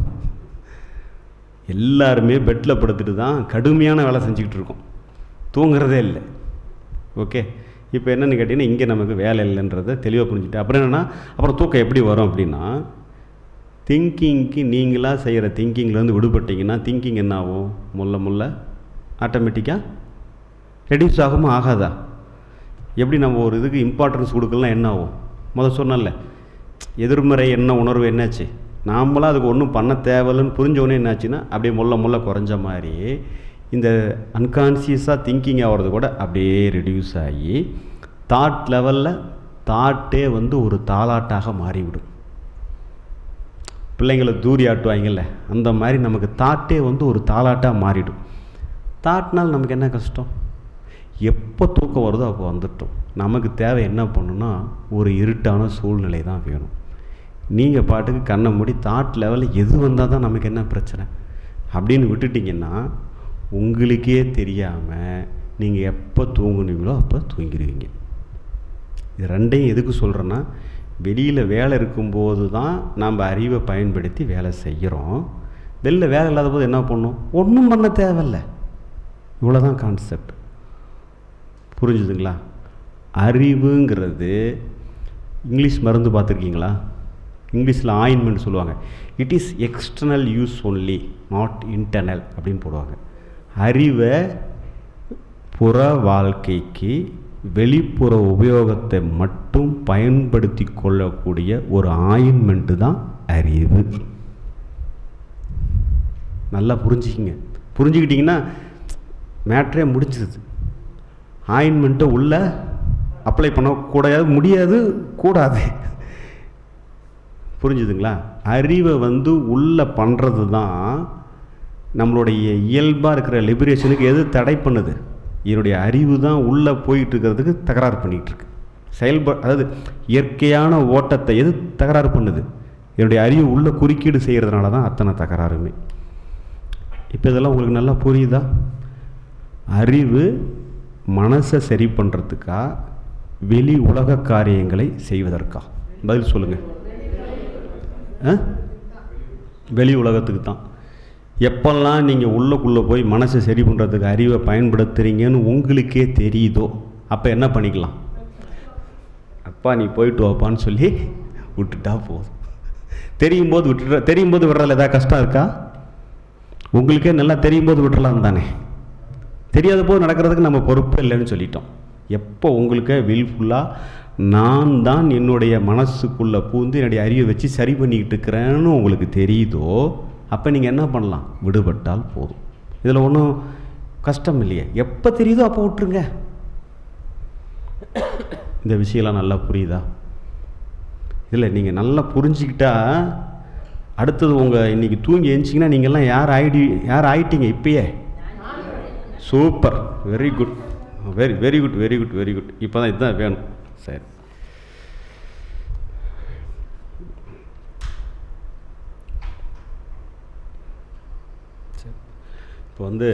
எல்லாருமே பெட்டில் படுத்துட்டு தான் கடுமையான வேலை செஞ்சுக்கிட்டு இருக்கோம் தூங்குறதே இல்லை ஓகே இப்போ என்னென்னு கேட்டிங்கன்னா இங்கே நமக்கு வேலை இல்லைன்றதை தெளிவாக புரிஞ்சுட்டு அப்புறம் என்னென்னா அப்புறம் தூக்கம் எப்படி வரும் அப்படின்னா திங்கிங்க்கு நீங்களாக செய்கிற திங்கிங்லேருந்து விடுபட்டிங்கன்னா திங்கிங் என்ன ஆகும் முல்ல முல்ல ஆட்டோமேட்டிக்காக ரெடியூஸ் ஆகுமா ஆகாதா எப்படி நம்ம ஒரு இதுக்கு இம்பார்ட்டன்ஸ் கொடுக்கலாம் என்ன ஆகும் முதல் சொன்னல எதிர்மறை என்ன உணர்வு என்னாச்சு நாமளாம் அதுக்கு ஒன்றும் பண்ண தேவையில்லைன்னு புரிஞ்சவொடனே என்னாச்சுன்னா அப்படியே முள்ள முள்ள குறைஞ்ச மாதிரி இந்த அன்கான்சியஸாக திங்கிங் ஆகிறது கூட அப்படியே ரெடியூஸ் ஆகி தாட் லெவலில் தாட்டே வந்து ஒரு தாலாட்டாக மாறிவிடும் பிள்ளைங்களை தூரி ஆட்டுவாங்கல்ல அந்த மாதிரி நமக்கு தாட்டே வந்து ஒரு தாலாட்டாக மாறிடும் தாட்னால் நமக்கு என்ன கஷ்டம் எப்போ தூக்கம் வருதோ அப்போ வந்துட்டோம் நமக்கு தேவை என்ன பண்ணுன்னா ஒரு இருட்டான சூழ்நிலை தான் வேணும் நீங்கள் பாட்டுக்கு கண்ணை மூடி தாட் லெவலில் எது வந்தால் தான் நமக்கு என்ன பிரச்சனை அப்படின்னு விட்டுட்டிங்கன்னா உங்களுக்கே தெரியாமல் நீங்கள் எப்போ தூங்குனீங்களோ அப்போ தூங்கிடுவீங்க இது ரெண்டையும் எதுக்கு சொல்கிறேன்னா வெளியில் வேலை இருக்கும்போது தான் நாம் அறிவை பயன்படுத்தி வேலை செய்கிறோம் வெளில வேலை இல்லாத போது என்ன பண்ணும் ஒன்றும் பண்ண தேவையில்ல இவ்வளோ தான் கான்செப்ட் புரிஞ்சுதுங்களா அறிவுங்கிறது இங்கிலீஷ் மருந்து பார்த்துருக்கீங்களா இங்கிலீஷில் ஆயின்மெண்ட் சொல்லுவாங்க it is external use only not internal அப்படின்னு போடுவாங்க அறிவை புற வாழ்க்கைக்கு வெளிப்புற உபயோகத்தை மட்டும் பயன்படுத்தி கொள்ளக்கூடிய ஒரு ஆயின்மெண்ட்டு தான் அறிவு நல்லா புரிஞ்சுக்கிங்க புரிஞ்சுக்கிட்டிங்கன்னா மேட்ரே முடிஞ்சிருது ஆயின்மெண்ட்டை உள்ள அப்ளை பண்ண கூடாது முடியாது கூடாது புரிஞ்சுதுங்களா அறிவை வந்து உள்ளே பண்ணுறது தான் நம்மளுடைய இயல்பாக இருக்கிற லிபரேஷனுக்கு எது தடை பண்ணுது என்னுடைய அறிவு தான் உள்ளே போயிட்டு இருக்கிறதுக்கு தகராறு பண்ணிகிட்டு இருக்கு செயல்பா அதாவது இயற்கையான ஓட்டத்தை எது தகராறு பண்ணுது என்னுடைய அறிவு உள்ள குறுக்கீடு செய்கிறதுனால தான் அத்தனை தகராறுமே இப்போ இதெல்லாம் உங்களுக்கு நல்லா புரியுதா அறிவு மனசை சரி பண்ணுறதுக்கா வெளி உலக காரியங்களை செய்வதற்கா பதில் சொல்லுங்கள் ஆ வெளி உலகத்துக்கு தான் எப்பெல்லாம் நீங்கள் உள்ளுக்குள்ளே போய் மனசை சரி பண்ணுறதுக்கு அறிவை பயன்படுத்துகிறீங்கன்னு உங்களுக்கே தெரியுதோ அப்போ என்ன பண்ணிக்கலாம் அப்பா நீ போயிட்டு வாப்பான்னு சொல்லி விட்டுட்டா போதும் தெரியும் போது விட்டுற தெரியும் போது விடுறதுல ஏதாவது கஷ்டம் இருக்கா உங்களுக்கே நல்லா தெரியும் போது விட்டுறலாம் தானே தெரியாத போது நடக்கிறதுக்கு நம்ம பொறுப்பு இல்லைன்னு சொல்லிட்டோம் எப்போ உங்களுக்கே வில்ஃபுல்லாக நான் தான் என்னுடைய மனசுக்குள்ளே பூந்து என்னுடைய அறிவை வச்சு சரி பண்ணிக்கிட்டு இருக்கிறேன்னு உங்களுக்கு தெரியுதோ அப்போ நீங்கள் என்ன பண்ணலாம் விடுபட்டால் போதும் இதில் ஒன்றும் கஷ்டம் இல்லையே எப்போ தெரியுதோ அப்போ விட்டுருங்க இந்த விஷயம்லாம் நல்லா புரியுதா இல்லை நீங்கள் நல்லா புரிஞ்சுக்கிட்டா அடுத்தது உங்கள் இன்றைக்கி தூங்கி எழுந்திங்கன்னா நீங்கள்லாம் யார் ஆயிடி யார் ஆயிட்டீங்க இப்பயே super very good very very good very good very good இப்போ தான் இதுதான் வேணும் சரி இப்போ வந்து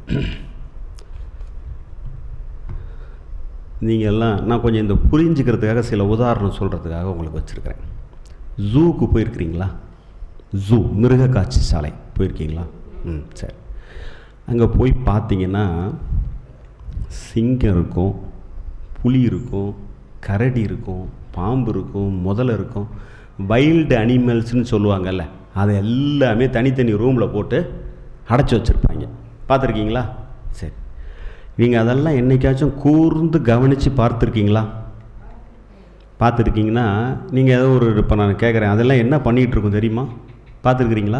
நீங்கள் எல்லாம் நான் கொஞ்சம் இந்த புரிஞ்சுக்கிறதுக்காக சில உதாரணம் சொல்கிறதுக்காக உங்களுக்கு வச்சுருக்கிறேன் ஜூக்கு போயிருக்கிறீங்களா ஜூ மிருக காட்சி சாலை போயிருக்கீங்களா ம் சரி அங்கே போய் பார்த்தீங்கன்னா சிங்கம் இருக்கும் புலி இருக்கும் கரடி இருக்கும் பாம்பு இருக்கும் முதலை இருக்கும் வைல்டு அனிமல்ஸ்னு சொல்லுவாங்கல்ல அதை எல்லாமே தனித்தனி ரூமில் போட்டு அடைச்சி வச்சுருப்பாங்க பார்த்துருக்கீங்களா சரி நீங்கள் அதெல்லாம் என்றைக்காச்சும் கூர்ந்து கவனித்து பார்த்துருக்கீங்களா பார்த்துருக்கீங்கன்னா நீங்கள் ஏதோ ஒரு இப்போ நான் கேட்குறேன் அதெல்லாம் என்ன பண்ணிகிட்டு இருக்கும் தெரியுமா பார்த்துருக்குறீங்களா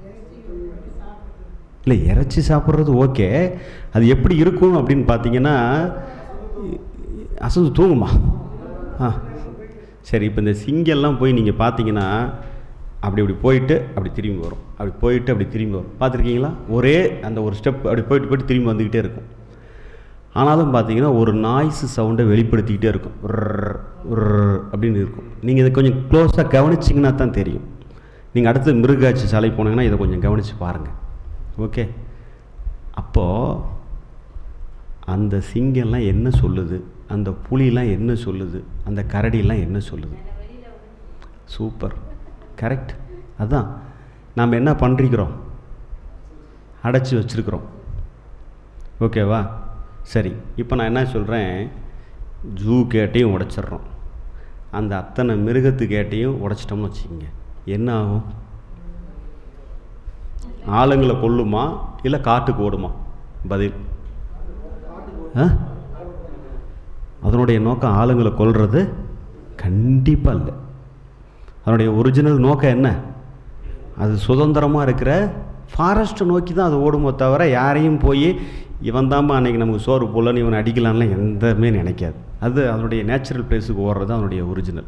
இல்லை இறைச்சி சாப்பிட்றது ஓகே அது எப்படி இருக்கும் அப்படின்னு பார்த்தீங்கன்னா அசந்து தூங்குமா ஆ சரி இப்போ இந்த சிங்கெல்லாம் போய் நீங்கள் பார்த்தீங்கன்னா அப்படி இப்படி போயிட்டு அப்படி திரும்பி வரும் அப்படி போயிட்டு அப்படி திரும்பி வரும் பார்த்துருக்கீங்களா ஒரே அந்த ஒரு ஸ்டெப் அப்படி போயிட்டு போயிட்டு திரும்பி வந்துக்கிட்டே இருக்கும் ஆனாலும் பார்த்தீங்கன்னா ஒரு நாய்ஸ் சவுண்டை வெளிப்படுத்திக்கிட்டே இருக்கும் உர்ர், உர்ர் அப்படின்னு இருக்கும் நீங்கள் இதை கொஞ்சம் க்ளோஸாக கவனிச்சிங்கன்னா தான் தெரியும் நீங்கள் அடுத்து மிருகாட்சி சாலை போனீங்கன்னா இதை கொஞ்சம் கவனித்து பாருங்கள் ஓகே அப்போது அந்த சிங்கம்லாம் என்ன சொல்லுது அந்த புலிலாம் என்ன சொல்லுது அந்த கரடிலாம் என்ன சொல்லுது சூப்பர் கரெக்ட் அதான் நாம் என்ன பண்ணிருக்கிறோம் அடைச்சி வச்சுருக்குறோம் ஓகேவா சரி இப்போ நான் என்ன சொல்கிறேன் ஜூ கேட்டையும் உடைச்சிட்றோம் அந்த அத்தனை மிருகத்து கேட்டையும் உடைச்சிட்டோம்னு வச்சுக்கோங்க என்ன ஆகும் ஆளுங்களை கொல்லுமா இல்லை காட்டுக்கு ஓடுமா பதில் ஆ அதனுடைய நோக்கம் ஆளுங்களை கொல்றது கண்டிப்பாக இல்லை அதனுடைய ஒரிஜினல் நோக்கம் என்ன அது சுதந்திரமாக இருக்கிற ஃபாரஸ்ட்டை நோக்கி தான் அது ஓடுமோ தவிர யாரையும் போய் இவன் தாம்மா அன்றைக்கி நமக்கு சோறு போடலன்னு இவன் அடிக்கலாம்லாம் எந்தமே நினைக்காது அது அதனுடைய நேச்சுரல் பிளேஸுக்கு ஓடுறது அதனுடைய ஒரிஜினல்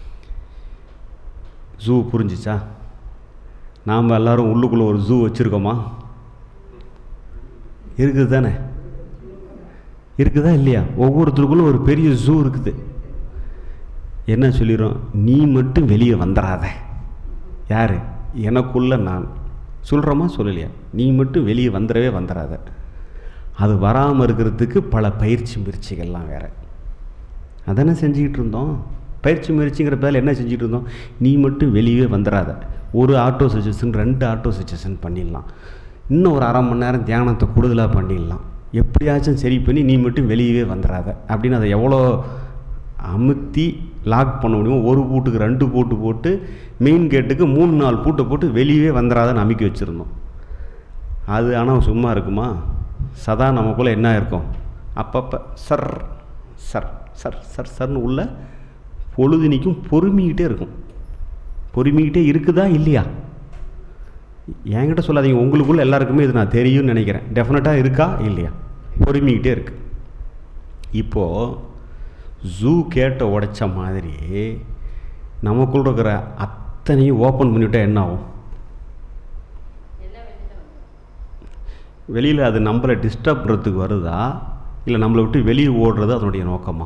ஜூ புரிஞ்சிச்சா நாம் எல்லாரும் உள்ளுக்குள்ளே ஒரு ஜூ வச்சுருக்கோமா இருக்குது தானே இருக்குதா இல்லையா ஒவ்வொருத்தருக்குள்ள ஒரு பெரிய ஜூ இருக்குது என்ன சொல்லிடுறோம் நீ மட்டும் வெளியே வந்துடாத யார் எனக்குள்ள நான் சொல்கிறோமா சொல்லலையா நீ மட்டும் வெளியே வந்துடவே வந்துடாத அது வராமல் இருக்கிறதுக்கு பல பயிற்சி முயற்சிகள்லாம் வேறு அதானே செஞ்சுக்கிட்டு இருந்தோம் பயிற்சி முயற்சிங்கிற பேரில் என்ன செஞ்சுட்டு இருந்தோம் நீ மட்டும் வெளியே வந்துடாத ஒரு ஆட்டோ சஜஷன் ரெண்டு ஆட்டோ சஜஷன் பண்ணிடலாம் இன்னும் ஒரு அரை மணி நேரம் தியானத்தை கூடுதலாக பண்ணிடலாம் எப்படியாச்சும் சரி பண்ணி நீ மட்டும் வெளியவே வந்துடாத அப்படின்னு அதை எவ்வளோ அமுத்தி லாக் பண்ண முடியும் ஒரு பூட்டுக்கு ரெண்டு பூட்டு போட்டு மெயின் கேட்டுக்கு மூணு நாலு பூட்டை போட்டு வெளியவே வந்துடாதன்னு அமைக்க வச்சுருந்தோம் அது ஆனால் சும்மா இருக்குமா சதா நமக்குள்ளே என்ன இருக்கும் அப்பப்போ சர் சர் சர் சர் சர்னு உள்ள பொழுதுனிக்கும் பொறுமிக்கிட்டே இருக்கும் பொறுமிக்கிட்டே இருக்குதா இல்லையா என்கிட்ட சொல்லாதீங்க உங்களுக்குள்ள எல்லாருக்குமே இது நான் தெரியும்னு நினைக்கிறேன் டெஃபினட்டாக இருக்கா இல்லையா பொறுமிக்கிட்டே இருக்கு இப்போது ஜூ கேட்ட உடைச்ச மாதிரி நமக்குள்ள இருக்கிற அத்தனையும் ஓப்பன் பண்ணிவிட்டால் என்ன ஆகும் வெளியில் அது நம்மளை டிஸ்டர்ப் பண்ணுறதுக்கு வருதா இல்லை நம்மளை விட்டு வெளியே ஓடுறது அதனுடைய நோக்கமா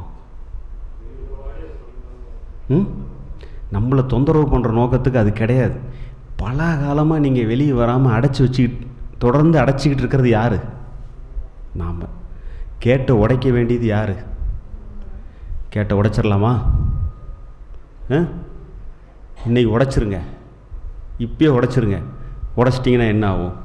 ம் நம்மளை தொந்தரவு பண்ணுற நோக்கத்துக்கு அது கிடையாது பல காலமாக நீங்கள் வெளியே வராமல் அடைச்சி வச்சுக்கிட்டு தொடர்ந்து அடைச்சிக்கிட்டு இருக்கிறது யார் நாம் கேட்ட உடைக்க வேண்டியது யார் கேட்ட உடைச்சிடலாமா ஆ இன்றைக்கி உடைச்சிருங்க இப்பயே உடைச்சிருங்க உடைச்சிட்டிங்கன்னா என்ன ஆகும்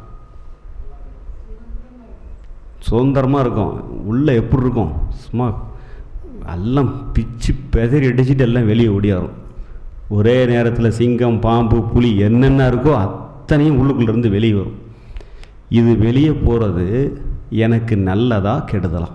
சுதந்திரமாக இருக்கும் உள்ளே எப்படி இருக்கும் சும்மா எல்லாம் பிச்சு பெதறி அடிச்சுட்டு எல்லாம் வெளியே ஓடியாரும் ஒரே நேரத்தில் சிங்கம் பாம்பு புலி என்னென்ன இருக்கோ அத்தனையும் உள்ளுக்குள்ளேருந்து வெளியே வரும் இது வெளியே போகிறது எனக்கு நல்லதா கெடுதலா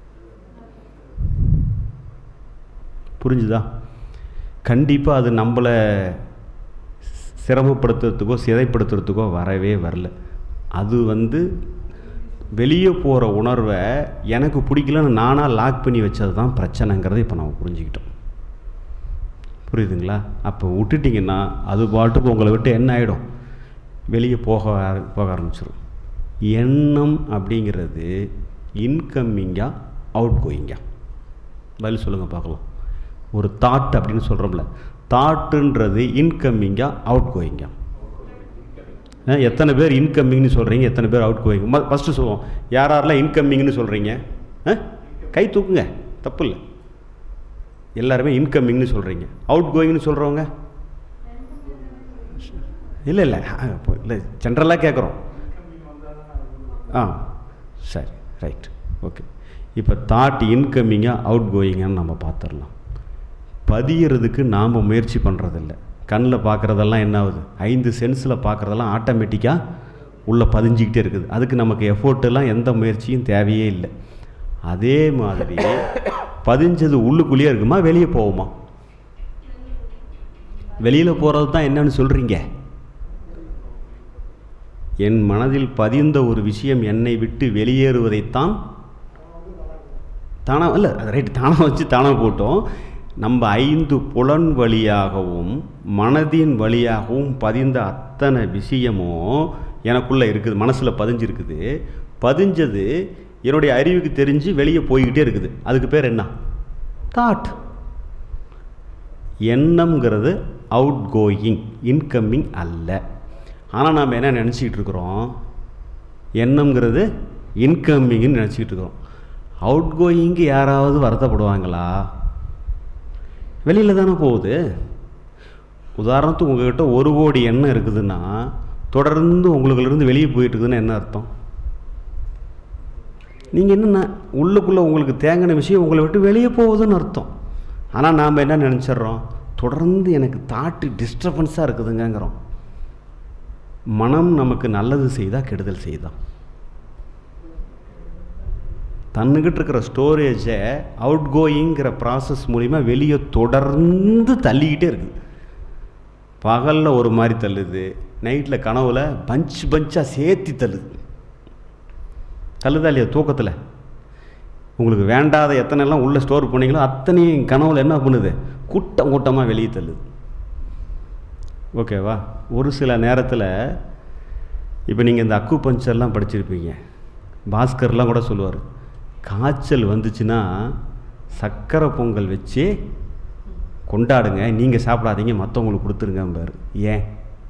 புரிஞ்சுதா கண்டிப்பாக அது நம்மளை சிரமப்படுத்துறதுக்கோ சிதைப்படுத்துறதுக்கோ வரவே வரல அது வந்து வெளியே போகிற உணர்வை எனக்கு பிடிக்கலன்னு நானாக லாக் பண்ணி வச்சது தான் பிரச்சனைங்கிறத இப்போ நம்ம புரிஞ்சுக்கிட்டோம் புரியுதுங்களா அப்போ விட்டுட்டிங்கன்னா அது பாட்டுக்கு உங்களை விட்டு என்ன ஆகிடும் வெளியே போக ஆர- போக ஆரம்பிச்சிடும் எண்ணம் அப்படிங்கிறது இன்கம்மிங்கா அவுட் கோயிங்கா பதில் சொல்லுங்கள் பார்க்கலாம் ஒரு தாட் அப்படின்னு சொல்கிறோம்ல தாட்டுன்றது இன்கம்மிங்கா அவுட் கோயிங்கா எத்தனை பேர் இன்கம்மிங்னு சொல்கிறீங்க எத்தனை பேர் அவுட் கோயிங் ஃபஸ்ட்டு சொல்லுவோம் யார் யாரெல்லாம் இன்கம்மிங்னு சொல்கிறீங்க கை தூக்குங்க தப்பு இல்லை எல்லாருமே இன்கம்மிங்னு சொல்கிறீங்க அவுட் கோயிங்னு சொல்கிறவங்க இல்லை இல்லை இல்லை ஜென்ரலாக கேட்குறோம் ஆ சரி ரைட் ஓகே இப்போ தாட் இன்கம்மிங்காக அவுட் கோயிங்கான்னு நம்ம பார்த்துடலாம் பதியறதுக்கு நாம் முயற்சி பண்ணுறதில்ல கண்ணில் பார்க்குறதெல்லாம் என்ன ஆகுது ஐந்து சென்ஸில் பார்க்குறதெல்லாம் ஆட்டோமேட்டிக்காக உள்ளே பதிஞ்சிக்கிட்டே இருக்குது அதுக்கு நமக்கு எஃபோர்ட்டெல்லாம் எந்த முயற்சியும் தேவையே இல்லை அதே மாதிரி பதிஞ்சது உள்ளுக்குள்ளேயே இருக்குமா வெளியே போகுமா வெளியில் போகிறது தான் என்னன்னு சொல்கிறீங்க என் மனதில் பதிந்த ஒரு விஷயம் என்னை விட்டு வெளியேறுவதைத்தான் தானாக இல்லை ரைட் தானாக வச்சு தானாக போட்டோம் நம்ம ஐந்து புலன் வழியாகவும் மனதின் வழியாகவும் பதிந்த அத்தனை விஷயமும் எனக்குள்ளே இருக்குது மனசில் பதிஞ்சிருக்குது பதிஞ்சது என்னுடைய அறிவுக்கு தெரிஞ்சு வெளியே போய்கிட்டே இருக்குது அதுக்கு பேர் என்ன தாட் எண்ணம்ங்கிறது அவுட் கோயிங் இன்கம்மிங் அல்ல ஆனால் நாம் என்ன நினச்சிக்கிட்டு இருக்கிறோம் எண்ணம்ங்கிறது இன்கம்மிங்னு நினச்சிக்கிட்டு இருக்கிறோம் அவுட் கோயிங்க்கு யாராவது வருத்தப்படுவாங்களா வெளியில் தானே போகுது உதாரணத்துக்கு உங்ககிட்ட ஒரு கோடி எண்ணம் இருக்குதுன்னா தொடர்ந்து உங்களுக்குலேருந்து வெளியே போயிட்டு இருக்குதுன்னு என்ன அர்த்தம் நீங்கள் என்னென்ன உள்ளுக்குள்ளே உங்களுக்கு தேங்கின விஷயம் உங்களை விட்டு வெளியே போகுதுன்னு அர்த்தம் ஆனால் நாம் என்ன நினச்சிட்றோம் தொடர்ந்து எனக்கு தாட்டு டிஸ்டர்பன்ஸாக இருக்குதுங்கங்கிறோம் மனம் நமக்கு நல்லது செய்தா கெடுதல் செய்தா தன்னுக்கிட்ட இருக்கிற ஸ்டோரேஜை அவுட் கோயிங்கிற ப்ராசஸ் மூலிமா வெளியே தொடர்ந்து தள்ளிக்கிட்டே இருக்குது பகலில் ஒரு மாதிரி தள்ளுது நைட்டில் கனவுல பஞ்ச் பஞ்சாக சேர்த்தி தள்ளுது தள்ளுதா இல்லையா தூக்கத்தில் உங்களுக்கு வேண்டாத எத்தனைலாம் உள்ளே ஸ்டோர் பண்ணீங்களோ அத்தனையும் கனவுல என்ன பண்ணுது கூட்டம் கூட்டமாக வெளியே தள்ளுது ஓகேவா ஒரு சில நேரத்தில் இப்போ நீங்கள் இந்த அக்கு பஞ்சர்லாம் படிச்சிருப்பீங்க பாஸ்கர்லாம் கூட சொல்லுவார் காய்ச்சல் வந்துச்சுன்னா சக்கரை பொங்கல் வச்சு கொண்டாடுங்க நீங்கள் சாப்பிடாதீங்க மற்றவங்களுக்கு கொடுத்துருங்கம்பார் ஏன்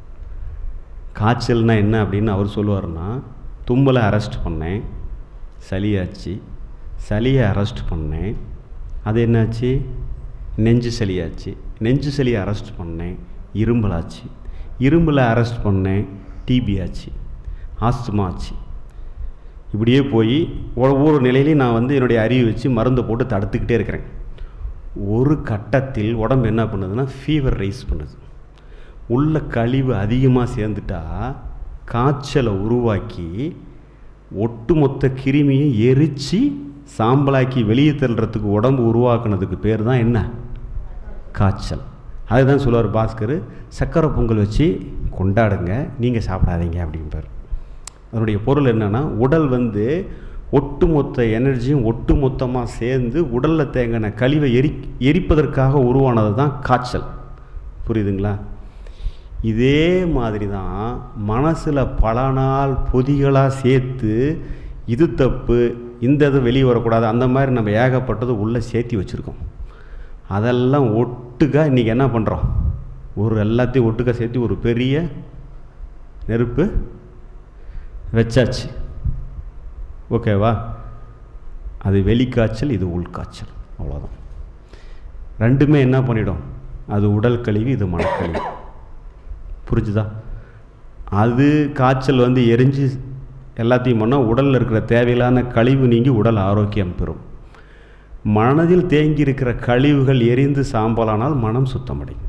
காய்ச்சல்னா என்ன அப்படின்னு அவர் சொல்லுவார்னா தும்மலை அரெஸ்ட் பண்ணேன் சளியாச்சு சளியை அரெஸ்ட் பண்ணேன் அது என்னாச்சு நெஞ்சு சளியாச்சு நெஞ்சு சளியை அரெஸ்ட் பண்ணேன் இரும்பலாச்சு இரும்பில் அரெஸ்ட் பண்ணேன் டிபி ஆச்சு ஆஸ்துமா ஆச்சு இப்படியே போய் ஒவ்வொரு நிலையிலையும் நான் வந்து என்னுடைய அறிவு வச்சு மருந்தை போட்டு தடுத்துக்கிட்டே இருக்கிறேன் ஒரு கட்டத்தில் உடம்பு என்ன பண்ணுதுன்னா ஃபீவர் ரைஸ் பண்ணுது உள்ள கழிவு அதிகமாக சேர்ந்துட்டா காய்ச்சலை உருவாக்கி ஒட்டுமொத்த கிருமியை எரித்து சாம்பலாக்கி வெளியே தள்ளுறதுக்கு உடம்பு உருவாக்குனதுக்கு பேர் தான் என்ன காய்ச்சல் அதுதான் சொல்லுவார் பாஸ்கர் சக்கரை பொங்கல் வச்சு கொண்டாடுங்க நீங்கள் சாப்பிடாதீங்க அப்படிம்பார் அதனுடைய பொருள் என்னென்னா உடல் வந்து ஒட்டுமொத்த எனர்ஜியும் ஒட்டுமொத்தமாக சேர்ந்து உடலில் தேங்கின கழிவை எரி எரிப்பதற்காக உருவானது தான் காய்ச்சல் புரியுதுங்களா இதே மாதிரி தான் மனசில் பல நாள் பொதிகளாக சேர்த்து இது தப்பு இந்த இது வெளியே வரக்கூடாது அந்த மாதிரி நம்ம ஏகப்பட்டது உள்ளே சேர்த்தி வச்சுருக்கோம் அதெல்லாம் ஒட்டுக்கா இன்றைக்கி என்ன பண்ணுறோம் ஒரு எல்லாத்தையும் ஒட்டுக்கா சேர்த்து ஒரு பெரிய நெருப்பு வச்சாச்சு ஓகேவா அது வெளிக்காய்ச்சல் இது உள்காய்ச்சல் அவ்வளோதான் ரெண்டுமே என்ன பண்ணிடும் அது உடல் கழிவு இது மனக்கழிவு புரிஞ்சுதா அது காய்ச்சல் வந்து எரிஞ்சு எல்லாத்தையும் பண்ணால் உடலில் இருக்கிற தேவையில்லாத கழிவு நீங்கி உடல் ஆரோக்கியம் பெறும் மனதில் தேங்கி இருக்கிற கழிவுகள் எரிந்து சாம்பலானால் மனம் சுத்தமடையும்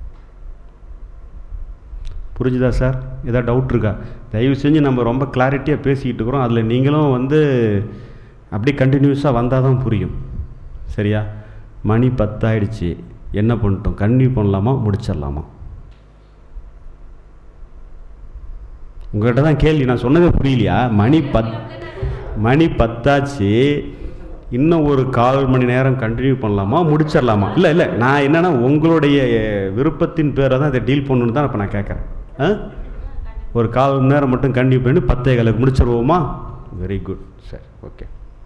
புரிஞ்சுதா சார் ஏதாவது டவுட் இருக்கா தயவு செஞ்சு நம்ம ரொம்ப கிளாரிட்டியாக பேசிக்கிட்டு இருக்கிறோம் அதில் நீங்களும் வந்து அப்படியே கண்டினியூஸாக வந்தால் தான் புரியும் சரியா மணி பத்தாயிடுச்சு என்ன பண்ணிட்டோம் கன்டினியூ பண்ணலாமா முடிச்சிடலாமா உங்கள்கிட்ட தான் கேள்வி நான் சொன்னதே புரியலையா மணி பத் மணி பத்தாச்சு இன்னும் ஒரு கால் மணி நேரம் கண்டினியூ பண்ணலாமா முடிச்சிடலாமா இல்லை இல்லை நான் என்னென்னா உங்களுடைய விருப்பத்தின் பேரை தான் இதை டீல் பண்ணணுன்னு தான் இப்போ நான் கேட்குறேன் ஆ ஒரு கால் மணி நேரம் மட்டும் கண்டினியூ பண்ணி பத்தே காலுக்கு முடிச்சிருவோமா வெரி குட் சரி ஓகே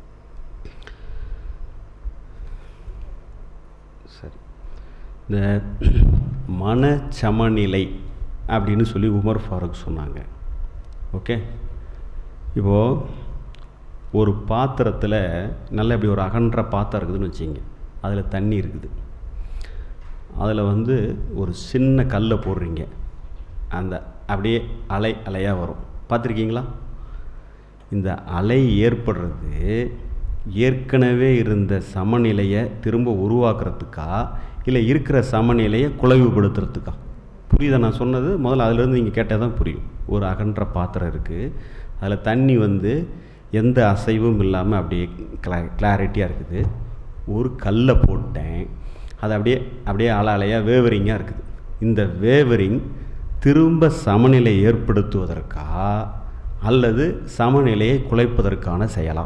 சரி இந்த மனச்சமநிலை அப்படின்னு சொல்லி உமர் ஃபாரூக் சொன்னாங்க ஓகே இப்போது ஒரு பாத்திரத்தில் நல்ல இப்படி ஒரு அகன்ற பாத்திரம் இருக்குதுன்னு வச்சுங்க அதில் தண்ணி இருக்குது அதில் வந்து ஒரு சின்ன கல்லை போடுறீங்க அந்த அப்படியே அலை அலையாக வரும் பார்த்துருக்கீங்களா இந்த அலை ஏற்படுறது ஏற்கனவே இருந்த சமநிலையை திரும்ப உருவாக்குறதுக்கா இல்லை இருக்கிற சமநிலையை குலைவுபடுத்துறதுக்கா புரியுதா நான் சொன்னது முதல்ல அதிலேருந்து நீங்கள் கேட்டால் தான் புரியும் ஒரு அகன்ற பாத்திரம் இருக்குது அதில் தண்ணி வந்து எந்த அசைவும் இல்லாமல் அப்படியே கிளா கிளாரிட்டியாக இருக்குது ஒரு கல்லை போட்டேன் அது அப்படியே அப்படியே அலை அலையாக வேவரிங்காக இருக்குது இந்த வேவரிங் திரும்ப சமநிலை ஏற்படுத்துவதற்கா அல்லது சமநிலையை குலைப்பதற்கான செயலா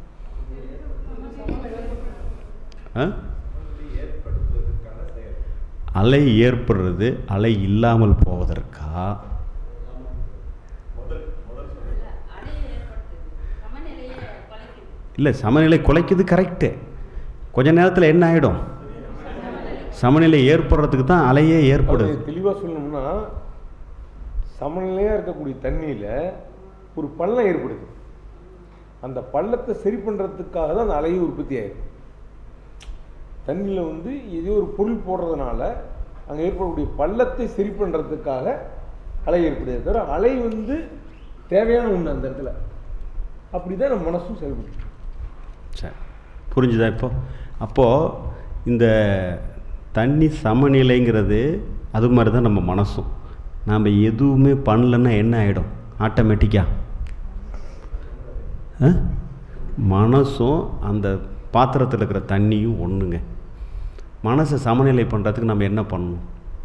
ஆ? அலை ஏற்படுறது அலை இல்லாமல் போவதற்கா இல்லை சமநிலை குலைக்குது கரெக்டு கொஞ்ச நேரத்தில் என்ன ஆகிடும் சமநிலை ஏற்படுறதுக்கு தான் அலையே ஏற்படுது தெளிவாக சொல்லணும்னா சமநிலையாக இருக்கக்கூடிய தண்ணியில் ஒரு பள்ளம் ஏற்படுது அந்த பள்ளத்தை சரி பண்ணுறதுக்காக தான் அந்த அலையும் உற்பத்தி ஆயிருக்கு தண்ணியில் வந்து ஏதோ ஒரு பொருள் போடுறதுனால அங்கே ஏற்படக்கூடிய பள்ளத்தை சரி பண்ணுறதுக்காக அலை ஏற்படுது தவிர அலை வந்து தேவையான ஒன்று அந்த இடத்துல அப்படி தான் நம்ம மனசும் செயல்படுது சரி புரிஞ்சுதா இப்போ அப்போது இந்த தண்ணி சமநிலைங்கிறது அது மாதிரி தான் நம்ம மனசும் நாம் எதுவுமே பண்ணலன்னா என்ன ஆகிடும் ஆட்டோமேட்டிக்காக மனசும் அந்த பாத்திரத்தில் இருக்கிற தண்ணியும் ஒன்றுங்க மனசை சமநிலை பண்ணுறதுக்கு நம்ம என்ன பண்ணணும்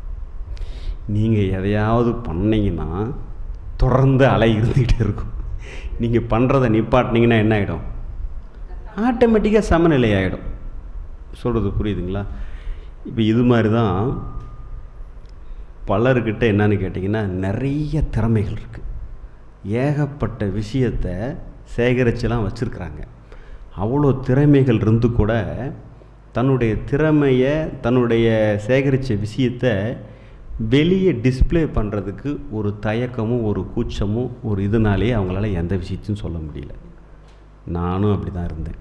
நீங்கள் எதையாவது பண்ணீங்கன்னா தொடர்ந்து அலை இருந்துக்கிட்டே இருக்கும் நீங்கள் பண்ணுறதை நிப்பாட்டினீங்கன்னா என்ன ஆகிடும் ஆட்டோமேட்டிக்காக சமநிலை ஆகிடும் சொல்கிறது புரியுதுங்களா இப்போ இது மாதிரி தான் பலர்கிட்ட என்னன்னு கேட்டிங்கன்னா நிறைய திறமைகள் இருக்குது ஏகப்பட்ட விஷயத்தை சேகரிச்செல்லாம் வச்சுருக்குறாங்க அவ்வளோ திறமைகள் இருந்து கூட தன்னுடைய திறமையை தன்னுடைய சேகரித்த விஷயத்தை வெளியே டிஸ்ப்ளே பண்ணுறதுக்கு ஒரு தயக்கமும் ஒரு கூச்சமும் ஒரு இதனாலேயே அவங்களால எந்த விஷயத்தையும் சொல்ல முடியல நானும் அப்படி தான் இருந்தேன்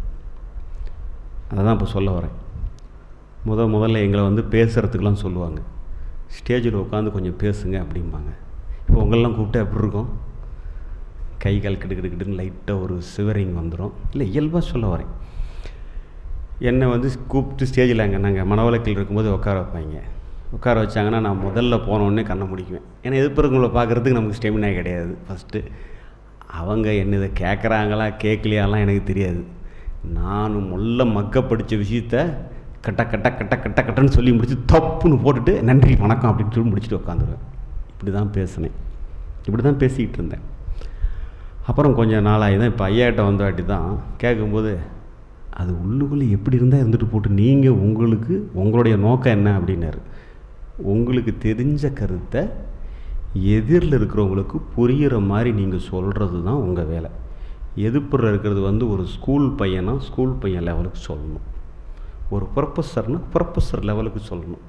அதை தான் இப்போ சொல்ல வரேன் முத முதல்ல எங்களை வந்து பேசுகிறதுக்கெலாம் சொல்லுவாங்க ஸ்டேஜில் உட்காந்து கொஞ்சம் பேசுங்க அப்படிம்பாங்க இப்போ உங்களெல்லாம் கூப்பிட்டு எப்படி இருக்கும் கை கால் கிட்டு கிட்டு கிட்டுன்னு லைட்டாக ஒரு சிவரிங் வந்துடும் இல்லை இயல்பாக சொல்ல வரேன் என்னை வந்து கூப்பிட்டு ஸ்டேஜில் அங்கே நாங்கள் மனவளக்கில் இருக்கும்போது உட்கார வைப்பாங்க உட்கார வச்சாங்கன்னா நான் முதல்ல போனோடனே கண்ணை முடிக்குவேன் ஏன்னா எதிர்ப்புறவங்களை பார்க்குறதுக்கு நமக்கு ஸ்டெமினா கிடையாது ஃபஸ்ட்டு அவங்க என்ன இதை கேட்குறாங்களா கேட்கலையாலாம் எனக்கு தெரியாது நான் முள்ள மக்க படித்த விஷயத்த கட்ட கட்ட கட்ட கட்ட கட்டன்னு சொல்லி முடிச்சு தப்புன்னு போட்டுட்டு நன்றி வணக்கம் அப்படின்னு சொல்லி முடிச்சுட்டு உட்காந்துருவேன் இப்படி தான் பேசினேன் இப்படி தான் பேசிக்கிட்டு இருந்தேன் அப்புறம் கொஞ்சம் நாளாகி தான் இப்போ ஐயாட்ட வந்த வாட்டி தான் கேட்கும்போது அது உள்ளுக்குள்ளே எப்படி இருந்தால் இருந்துட்டு போட்டு நீங்கள் உங்களுக்கு உங்களுடைய நோக்கம் என்ன அப்படின்னாரு உங்களுக்கு தெரிஞ்ச கருத்தை எதிரில் இருக்கிறவங்களுக்கு புரிகிற மாதிரி நீங்கள் சொல்கிறது தான் உங்கள் வேலை எதிர்ப்புற இருக்கிறது வந்து ஒரு ஸ்கூல் பையனா ஸ்கூல் பையன் லெவலுக்கு சொல்லணும் ஒரு ப்ரொஃபஸர்னா ப்ரொஃபஸர் லெவலுக்கு சொல்லணும்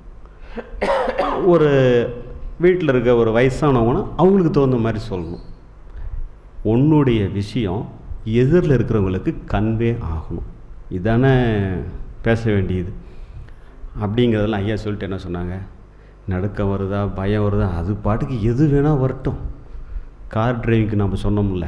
ஒரு வீட்டில் இருக்க ஒரு வயசானவங்கன்னா அவங்களுக்கு தகுந்த மாதிரி சொல்லணும் உன்னுடைய விஷயம் எதிரில் இருக்கிறவங்களுக்கு கன்வே ஆகணும் இதானே பேச வேண்டியது அப்படிங்கிறதெல்லாம் ஐயா சொல்லிட்டு என்ன சொன்னாங்க நடுக்கம் வருதா பயம் வருதா அது பாட்டுக்கு எது வேணால் வரட்டும் கார் டிரைவிங்க்கு நம்ம சொன்னோம்ல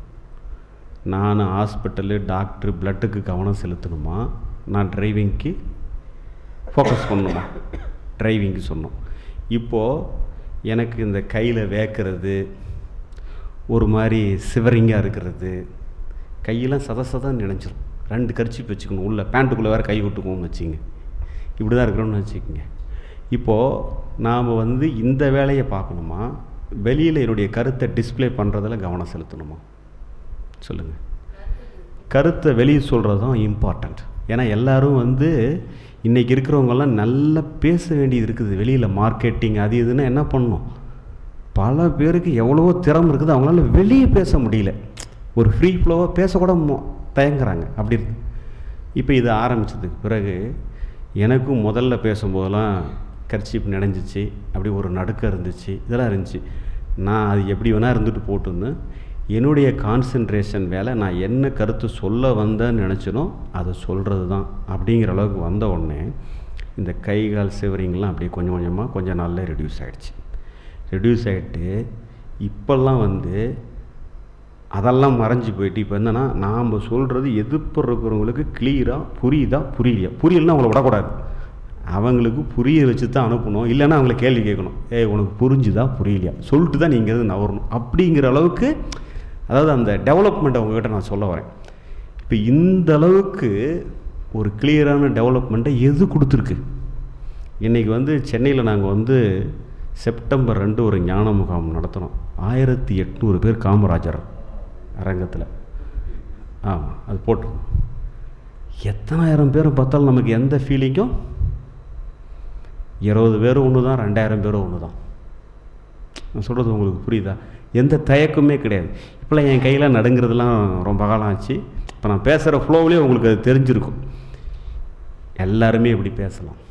நான் ஹாஸ்பிட்டலு டாக்டரு பிளட்டுக்கு கவனம் செலுத்தணுமா நான் டிரைவிங்க்கு ஃபோக்கஸ் பண்ணணுமா டிரைவிங்க்கு சொன்னோம் இப்போது எனக்கு இந்த கையில் வேக்கிறது ஒரு மாதிரி சிவரிங்காக இருக்கிறது கையெல்லாம் சத சதன்னு நினைச்சிரும் ரெண்டு கரிச்சி வச்சுக்கணும் உள்ள பேண்ட்டுக்குள்ளே வேறு கை விட்டுக்குவோம்னு வச்சுங்க இப்படி தான் இருக்கிறோம்னு வச்சுக்கோங்க இப்போது நாம் வந்து இந்த வேலையை பார்க்கணுமா வெளியில் என்னுடைய கருத்தை டிஸ்ப்ளே பண்ணுறதுல கவனம் செலுத்தணுமா சொல்லுங்கள் கருத்தை வெளியே சொல்கிறது தான் இம்பார்ட்டண்ட் ஏன்னா எல்லாரும் வந்து இன்றைக்கி இருக்கிறவங்கெல்லாம் நல்லா பேச வேண்டியது இருக்குது வெளியில் மார்க்கெட்டிங் அது இதுன்னு என்ன பண்ணணும் பல பேருக்கு எவ்வளவோ திறமை இருக்குது அவங்களால வெளியே பேச முடியல ஒரு ஃப்ரீ ஃப்ளோவாக பேசக்கூட மொ- தயங்குறாங்க அப்படி இருக்கு இப்போ இது ஆரம்பிச்சதுக்கு பிறகு எனக்கும் முதல்ல பேசும்போதெல்லாம் கர்ச்சீப் நினைஞ்சிச்சு அப்படி ஒரு நடுக்கம் இருந்துச்சு இதெல்லாம் இருந்துச்சு நான் அது எப்படி வேணால் இருந்துட்டு போட்டுன்னு என்னுடைய கான்சென்ட்ரேஷன் வேலை நான் என்ன கருத்து சொல்ல வந்தேன்னு நினச்சனோ அதை சொல்கிறது தான் அப்படிங்கிற அளவுக்கு வந்த உடனே இந்த கை கால் சிவரிங்லாம் அப்படியே கொஞ்சம் கொஞ்சமாக கொஞ்சம் நாளில் ரெடியூஸ் ஆகிடுச்சு ரெடியூஸ் ஆகிட்டு இப்போல்லாம் வந்து அதெல்லாம் மறைஞ்சு போயிட்டு இப்போ என்னென்னா நாம் சொல்கிறது எதிர்ப்பு இருக்கிறவங்களுக்கு கிளியராக புரியுதா புரியலையா புரியலன்னா அவங்கள விடக்கூடாது அவங்களுக்கு புரிய வச்சு தான் அனுப்பணும் இல்லைன்னா அவங்கள கேள்வி கேட்கணும் ஏய் உனக்கு புரிஞ்சுதா புரியலையா சொல்லிட்டு தான் நீங்கள் இருந்து நவரணும் அப்படிங்கிற அளவுக்கு அதாவது அந்த டெவலப்மெண்ட் அவங்ககிட்ட நான் சொல்ல வரேன் இப்போ இந்த அளவுக்கு ஒரு கிளியரான டெவலப்மெண்ட்டை எது கொடுத்துருக்கு இன்றைக்கி வந்து சென்னையில் நாங்கள் வந்து செப்டம்பர் ரெண்டு ஒரு ஞான முகாம் நடத்தினோம் ஆயிரத்தி எட்நூறு பேர் காமராஜர் அரங்கத்தில் ஆமாம் அது போட்டிருந்தோம் எத்தனாயிரம் பேரும் பார்த்தாலும் நமக்கு எந்த ஃபீலிங்கும் இருபது பேரும் ஒன்று தான் ரெண்டாயிரம் பேரும் ஒன்று தான் நான் சொல்கிறது உங்களுக்கு புரியுதா எந்த தயக்கமே கிடையாது இப்போலாம் என் கையில் நடுங்கிறதுலாம் ரொம்ப காலம் ஆச்சு இப்போ நான் பேசுகிற ஃப்ளோவிலே உங்களுக்கு அது தெரிஞ்சிருக்கும் எல்லாருமே இப்படி பேசலாம்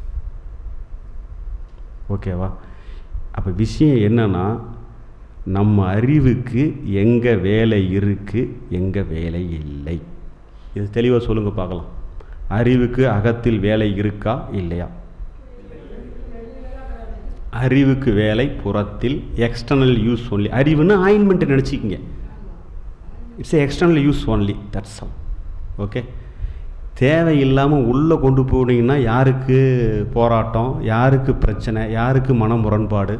ஓகேவா அப்போ விஷயம் என்னன்னா நம்ம அறிவுக்கு எங்கே வேலை இருக்குது எங்கே வேலை இல்லை இது தெளிவாக சொல்லுங்கள் பார்க்கலாம் அறிவுக்கு அகத்தில் வேலை இருக்கா இல்லையா அறிவுக்கு வேலை புறத்தில் எக்ஸ்டர்னல் யூஸ் ஒன்லி அறிவுன்னு ஆயின்மெண்ட்டை நினச்சிக்கிங்க it's external use only that's all okay தேவையில்லாமல் உள்ளே கொண்டு போனீங்கன்னா யாருக்கு போராட்டம் யாருக்கு பிரச்சனை யாருக்கு மன முரண்பாடு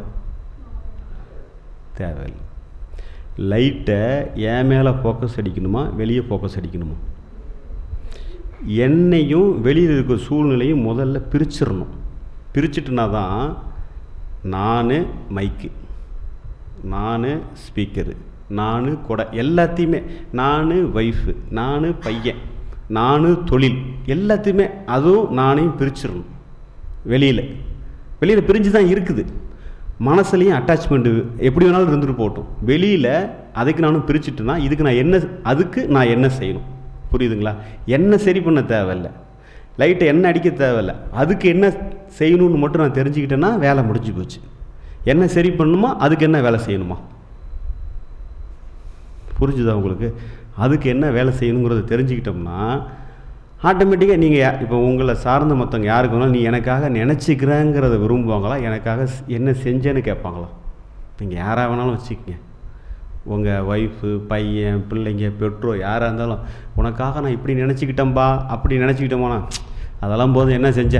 தேவையில்லை லைட்டை என் மேலே ஃபோக்கஸ் அடிக்கணுமா வெளியே ஃபோக்கஸ் அடிக்கணுமா என்னையும் வெளியில் இருக்கிற சூழ்நிலையும் முதல்ல பிரிச்சிடணும் பிரிச்சுட்டுனா தான் நான் மைக்கு நான் ஸ்பீக்கரு நான் கொடை எல்லாத்தையுமே நான் ஒய்ஃபு நான் பையன் நான் தொழில் எல்லாத்தையுமே அதுவும் நானையும் பிரிச்சிடணும் வெளியில் வெளியில் பிரிஞ்சு தான் இருக்குது மனசுலேயும் அட்டாச்மெண்ட்டு எப்படி வேணாலும் இருந்துட்டு போகட்டும் வெளியில் அதுக்கு நானும் பிரிச்சுட்டேன்னா இதுக்கு நான் என்ன அதுக்கு நான் என்ன செய்யணும் புரியுதுங்களா என்ன சரி பண்ண தேவையில்ல லைட்டை என்ன அடிக்க தேவையில்ல அதுக்கு என்ன செய்யணும்னு மட்டும் நான் தெரிஞ்சுக்கிட்டேன்னா வேலை முடிஞ்சு போச்சு என்ன சரி பண்ணணுமா அதுக்கு என்ன வேலை செய்யணுமா புரிஞ்சுதா உங்களுக்கு அதுக்கு என்ன வேலை செய்யணுங்கிறத தெரிஞ்சுக்கிட்டோம்னா ஆட்டோமேட்டிக்காக நீங்கள் இப்போ உங்களை சார்ந்த மற்றவங்க யாருக்கு வேணாலும் நீ எனக்காக நினச்சிக்கிறேங்கிறத விரும்புவாங்களா எனக்காக ஸ்- என்ன செஞ்சேன்னு கேட்பாங்களா நீங்கள் யாராக வேணாலும் வச்சுக்கங்க உங்கள் ஒய்ஃபு பையன் பிள்ளைங்க பெற்றோர் யாராக இருந்தாலும் உனக்காக நான் இப்படி நினச்சிக்கிட்டேன்பா அப்படி நினச்சிக்கிட்டோமாண்ணா அதெல்லாம் போதும் என்ன செஞ்ச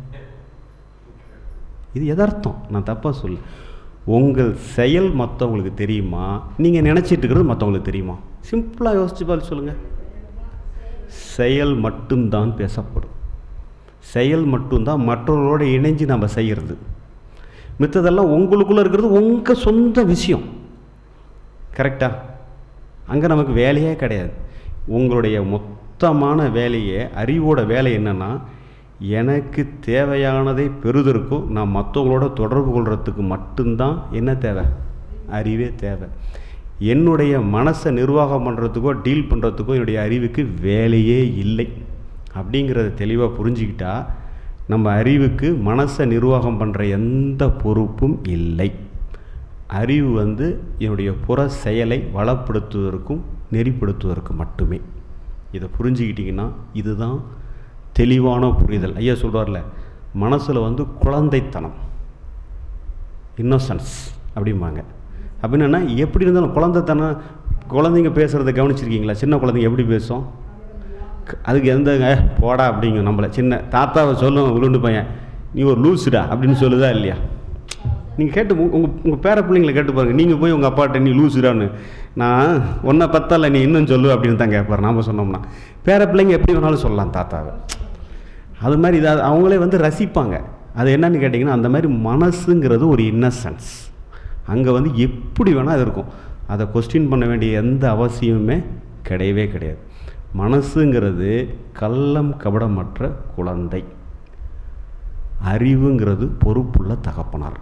இது எதார்த்தம் நான் தப்பாக சொல்ல உங்கள் செயல் மற்றவங்களுக்கு தெரியுமா நீங்கள் நினச்சிட்டு இருக்கிறது மற்றவங்களுக்கு தெரியுமா சிம்பிளாக யோசிச்சு பார்த்து சொல்லுங்கள் செயல் மட்டும்தான் பேசப்படும் செயல் மட்டும்தான் மற்றவர்களோட இணைஞ்சு நம்ம செய்கிறது மித்ததெல்லாம் உங்களுக்குள்ளே இருக்கிறது உங்கள் சொந்த விஷயம் கரெக்டா அங்கே நமக்கு வேலையே கிடையாது உங்களுடைய மொத்தமான வேலையே அறிவோட வேலை என்னென்னா எனக்கு தேவையானதை பெறுதற்கும் நான் மற்றவங்களோட தொடர்பு கொள்கிறதுக்கு மட்டும்தான் என்ன தேவை அறிவே தேவை என்னுடைய மனசை நிர்வாகம் பண்ணுறதுக்கோ டீல் பண்ணுறதுக்கோ என்னுடைய அறிவுக்கு வேலையே இல்லை அப்படிங்கிறத தெளிவாக புரிஞ்சுக்கிட்டா நம்ம அறிவுக்கு மனசை நிர்வாகம் பண்ணுற எந்த பொறுப்பும் இல்லை அறிவு வந்து என்னுடைய புற செயலை வளப்படுத்துவதற்கும் நெறிப்படுத்துவதற்கும் மட்டுமே இதை புரிஞ்சுக்கிட்டிங்கன்னா இதுதான் தெளிவான புரிதல் ஐயா சொல்கிறார்ல மனசில் வந்து குழந்தைத்தனம் இன்னோசன்ஸ் அப்படிம்பாங்க அப்படின்னா எப்படி இருந்தாலும் குழந்தைத்தனம் குழந்தைங்க பேசுகிறத கவனிச்சிருக்கீங்களா சின்ன குழந்தைங்க எப்படி பேசும் க- அதுக்கு எந்த "ஏ, போடா அப்படிங்க நம்மளை சின்ன தாத்தாவை சொல்லும் உருண்டு பையன் நீ ஒரு லூசுடா அப்படின்னு சொல்லுதா இல்லையா நீங்கள் கேட்டு உங்கள் உங்கள் பேர பிள்ளைங்களை கேட்டு பாருங்கள் நீங்கள் போய் உங்கள் அப்பாட்ட நீ லூசுடான்னு நான் ஒன்றை பத்தால நீ இன்னும் சொல்லு அப்படின்னு தான் கேட்பார் நாம் சொன்னோம்னா பேர பிள்ளைங்க எப்படி வேணாலும் சொல்லலாம் தாத்தாவை அது மாதிரி இதை அவங்களே வந்து ரசிப்பாங்க அது என்னன்னு கேட்டிங்கன்னா அந்த மாதிரி மனசுங்கிறது ஒரு இன்னசென்ஸ் அங்கே வந்து எப்படி வேணால் அது இருக்கும் அதை கொஸ்டின் பண்ண வேண்டிய எந்த அவசியமுமே கிடையவே கிடையாது மனசுங்கிறது கள்ளம் கபடமற்ற குழந்தை அறிவுங்கிறது பொறுப்புள்ள தகப்பனார்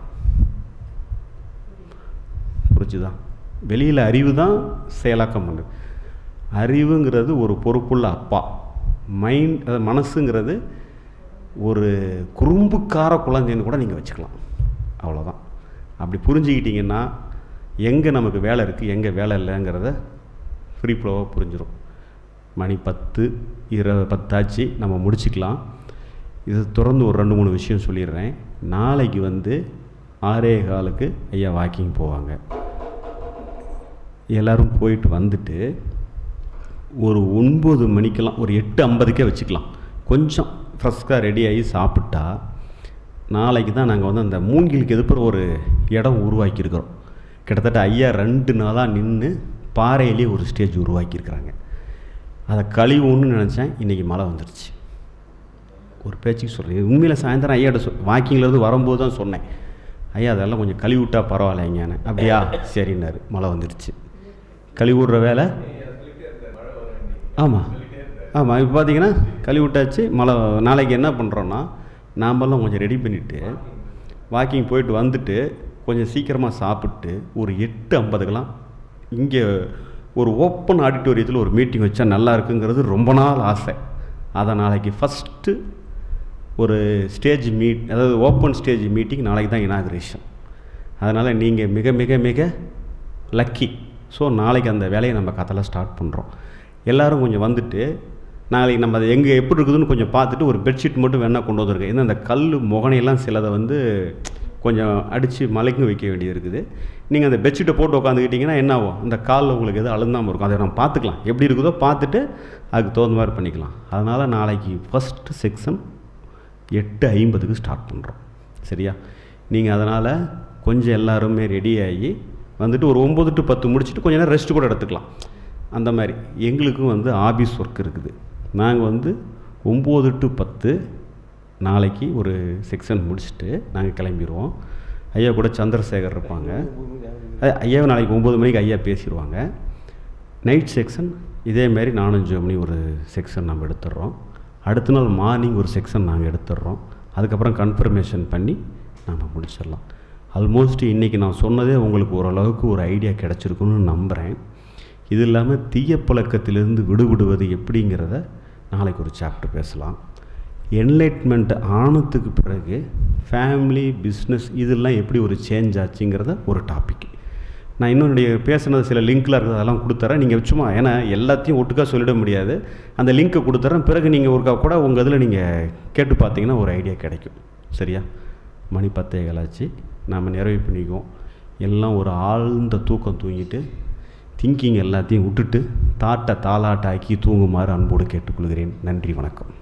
புரிஞ்சுதா வெளியில் அறிவு தான் செயலாக்கம் பண்ணுது அறிவுங்கிறது ஒரு பொறுப்புள்ள அப்பா மைண்ட் அது மனசுங்கிறது ஒரு குறும்புக்கார குழந்தைன்னு கூட நீங்கள் வச்சுக்கலாம் அவ்வளோதான் அப்படி புரிஞ்சுக்கிட்டிங்கன்னா எங்கே நமக்கு வேலை இருக்குது எங்கே வேலை இல்லைங்கிறத ஃப்ரீ ஃப்ளோவாக புரிஞ்சிடும் மணி பத்து இருபது பத்தாச்சு நம்ம முடிச்சுக்கலாம் இது தொடர்ந்து ஒரு ரெண்டு மூணு விஷயம் சொல்லிடுறேன் நாளைக்கு வந்து ஆறே காலுக்கு ஐயா வாக்கிங் போவாங்க எல்லாரும் போயிட்டு வந்துட்டு ஒரு ஒன்பது மணிக்கெல்லாம் ஒரு எட்டு ஐம்பதுக்கே வச்சுக்கலாம் கொஞ்சம் ஃப்ரெஷ்ஷாக ரெடி ஆகி சாப்பிட்டா நாளைக்கு தான் நாங்கள் வந்து அந்த மூங்கிலுக்கு எதிர்ப்புற ஒரு இடம் உருவாக்கியிருக்கிறோம் கிட்டத்தட்ட ஐயா ரெண்டு நாளாக நின்று பாறையிலே ஒரு ஸ்டேஜ் உருவாக்கியிருக்கிறாங்க அதை கழிவுன்னு நினச்சேன் இன்றைக்கி மழை வந்துடுச்சு ஒரு பேச்சுக்கு சொல்கிறேன் உண்மையில் சாயந்தரம் ஐயாட்ட சொ வாக்கிங்லேருந்து வரும்போது தான் சொன்னேன் ஐயா அதெல்லாம் கொஞ்சம் கழுவி விட்டா பரவாயில்லைங்கன்னு அப்படியா சரின்னாரு மழை வந்துடுச்சு கழுவி விட்ற வேலை ஆமாம் ஆமாம் இப்போ பார்த்தீங்கன்னா கழுவி விட்டாச்சு மழை நாளைக்கு என்ன பண்ணுறோன்னா நாமெல்லாம் கொஞ்சம் ரெடி பண்ணிவிட்டு வாக்கிங் போயிட்டு வந்துட்டு கொஞ்சம் சீக்கிரமாக சாப்பிட்டு ஒரு எட்டு ஐம்பதுக்கெல்லாம் இங்கே ஒரு ஓப்பன் ஆடிட்டோரியத்தில் ஒரு மீட்டிங் வச்சா நல்லா இருக்குங்கிறது ரொம்ப நாள் ஆசை அதை நாளைக்கு ஃபஸ்ட்டு ஒரு ஸ்டேஜ் மீட் அதாவது ஓப்பன் ஸ்டேஜ் மீட்டிங் நாளைக்கு தான் இனாகிரேஷன் அதனால் நீங்கள் மிக மிக மிக லக்கி ஸோ நாளைக்கு அந்த வேலையை நம்ம கத்தல ஸ்டார்ட் பண்ணுறோம் எல்லோரும் கொஞ்சம் வந்துட்டு நாளைக்கு நம்ம அதை எங்கே எப்படி இருக்குதுன்னு கொஞ்சம் பார்த்துட்டு ஒரு பெட்ஷீட் மட்டும் வேணால் கொண்டு வந்திருக்கேன் ஏன்னா அந்த கல் முகனையெல்லாம் சிலதை வந்து கொஞ்சம் அடித்து மலைக்கும் வைக்க வேண்டியது இருக்குது நீங்கள் அந்த பெட்ஷீட்டை போட்டு உட்காந்துக்கிட்டிங்கன்னா என்ன ஆகும் அந்த காலில் உங்களுக்கு எதுவும் அழுந்தாமல் இருக்கும் அதை நம்ம பார்த்துக்கலாம் எப்படி இருக்குதோ பார்த்துட்டு அதுக்கு தகுந்த மாதிரி பண்ணிக்கலாம் அதனால் நாளைக்கு ஃபஸ்ட்டு செக்ஷன் எட்டு ஐம்பதுக்கு ஸ்டார்ட் பண்ணுறோம் சரியா நீங்கள் அதனால் கொஞ்சம் எல்லாருமே ரெடி ஆகி வந்துட்டு ஒரு ஒம்பது டு பத்து முடிச்சுட்டு கொஞ்ச நேரம் ரெஸ்ட் கூட எடுத்துக்கலாம் அந்த மாதிரி எங்களுக்கும் வந்து ஆஃபீஸ் ஒர்க் இருக்குது நாங்கள் வந்து ஒம்பது டு பத்து நாளைக்கு ஒரு செக்ஷன் முடிச்சுட்டு நாங்கள் கிளம்பிடுவோம் ஐயா கூட சந்திரசேகர் இருப்பாங்க அது ஐயாவை நாளைக்கு ஒம்பது மணிக்கு ஐயா பேசிடுவாங்க நைட் செக்ஷன் இதேமாரி நானும் ஜோமணி ஒரு செக்ஷன் நம்ம எடுத்துடுறோம் அடுத்த நாள் மார்னிங் ஒரு செக்ஷன் நாங்கள் எடுத்துடுறோம் அதுக்கப்புறம் கன்ஃபர்மேஷன் பண்ணி நம்ம முடிச்சிடலாம் ஆல்மோஸ்ட் இன்றைக்கி நான் சொன்னதே உங்களுக்கு ஓரளவுக்கு ஒரு ஐடியா கிடச்சிருக்குன்னு நம்புகிறேன் இது இல்லாமல் தீய பழக்கத்திலிருந்து விடுபடுவது எப்படிங்கிறத நாளைக்கு ஒரு சாப்டர் பேசலாம் என்லைட்மெண்ட் ஆனதுக்கு பிறகு ஃபேமிலி பிஸ்னஸ் இதெல்லாம் எப்படி ஒரு சேஞ்ச் ஆச்சுங்கிறத ஒரு டாபிக் நான் இன்னும் என்னுடைய பேசுனது சில லிங்க்லாம் இருக்குது அதெல்லாம் கொடுத்துறேன் நீங்கள் சும்மா ஏன்னா எல்லாத்தையும் ஒட்டுக்கா சொல்லிட முடியாது அந்த லிங்க்கை கொடுத்துறேன் பிறகு நீங்கள் ஒருக்கா கூட உங்கள் இதில் நீங்கள் கேட்டு பார்த்தீங்கன்னா ஒரு ஐடியா கிடைக்கும் சரியா மணி பத்தே கலாச்சு நாம் நிறைவு பண்ணிக்குவோம் எல்லாம் ஒரு ஆழ்ந்த தூக்கம் தூங்கிட்டு திங்கிங் எல்லாத்தையும் விட்டுட்டு தாட்டை தாளாட்டாக்கி தூங்குமாறு அன்போடு கேட்டுக்கொள்கிறேன் நன்றி வணக்கம்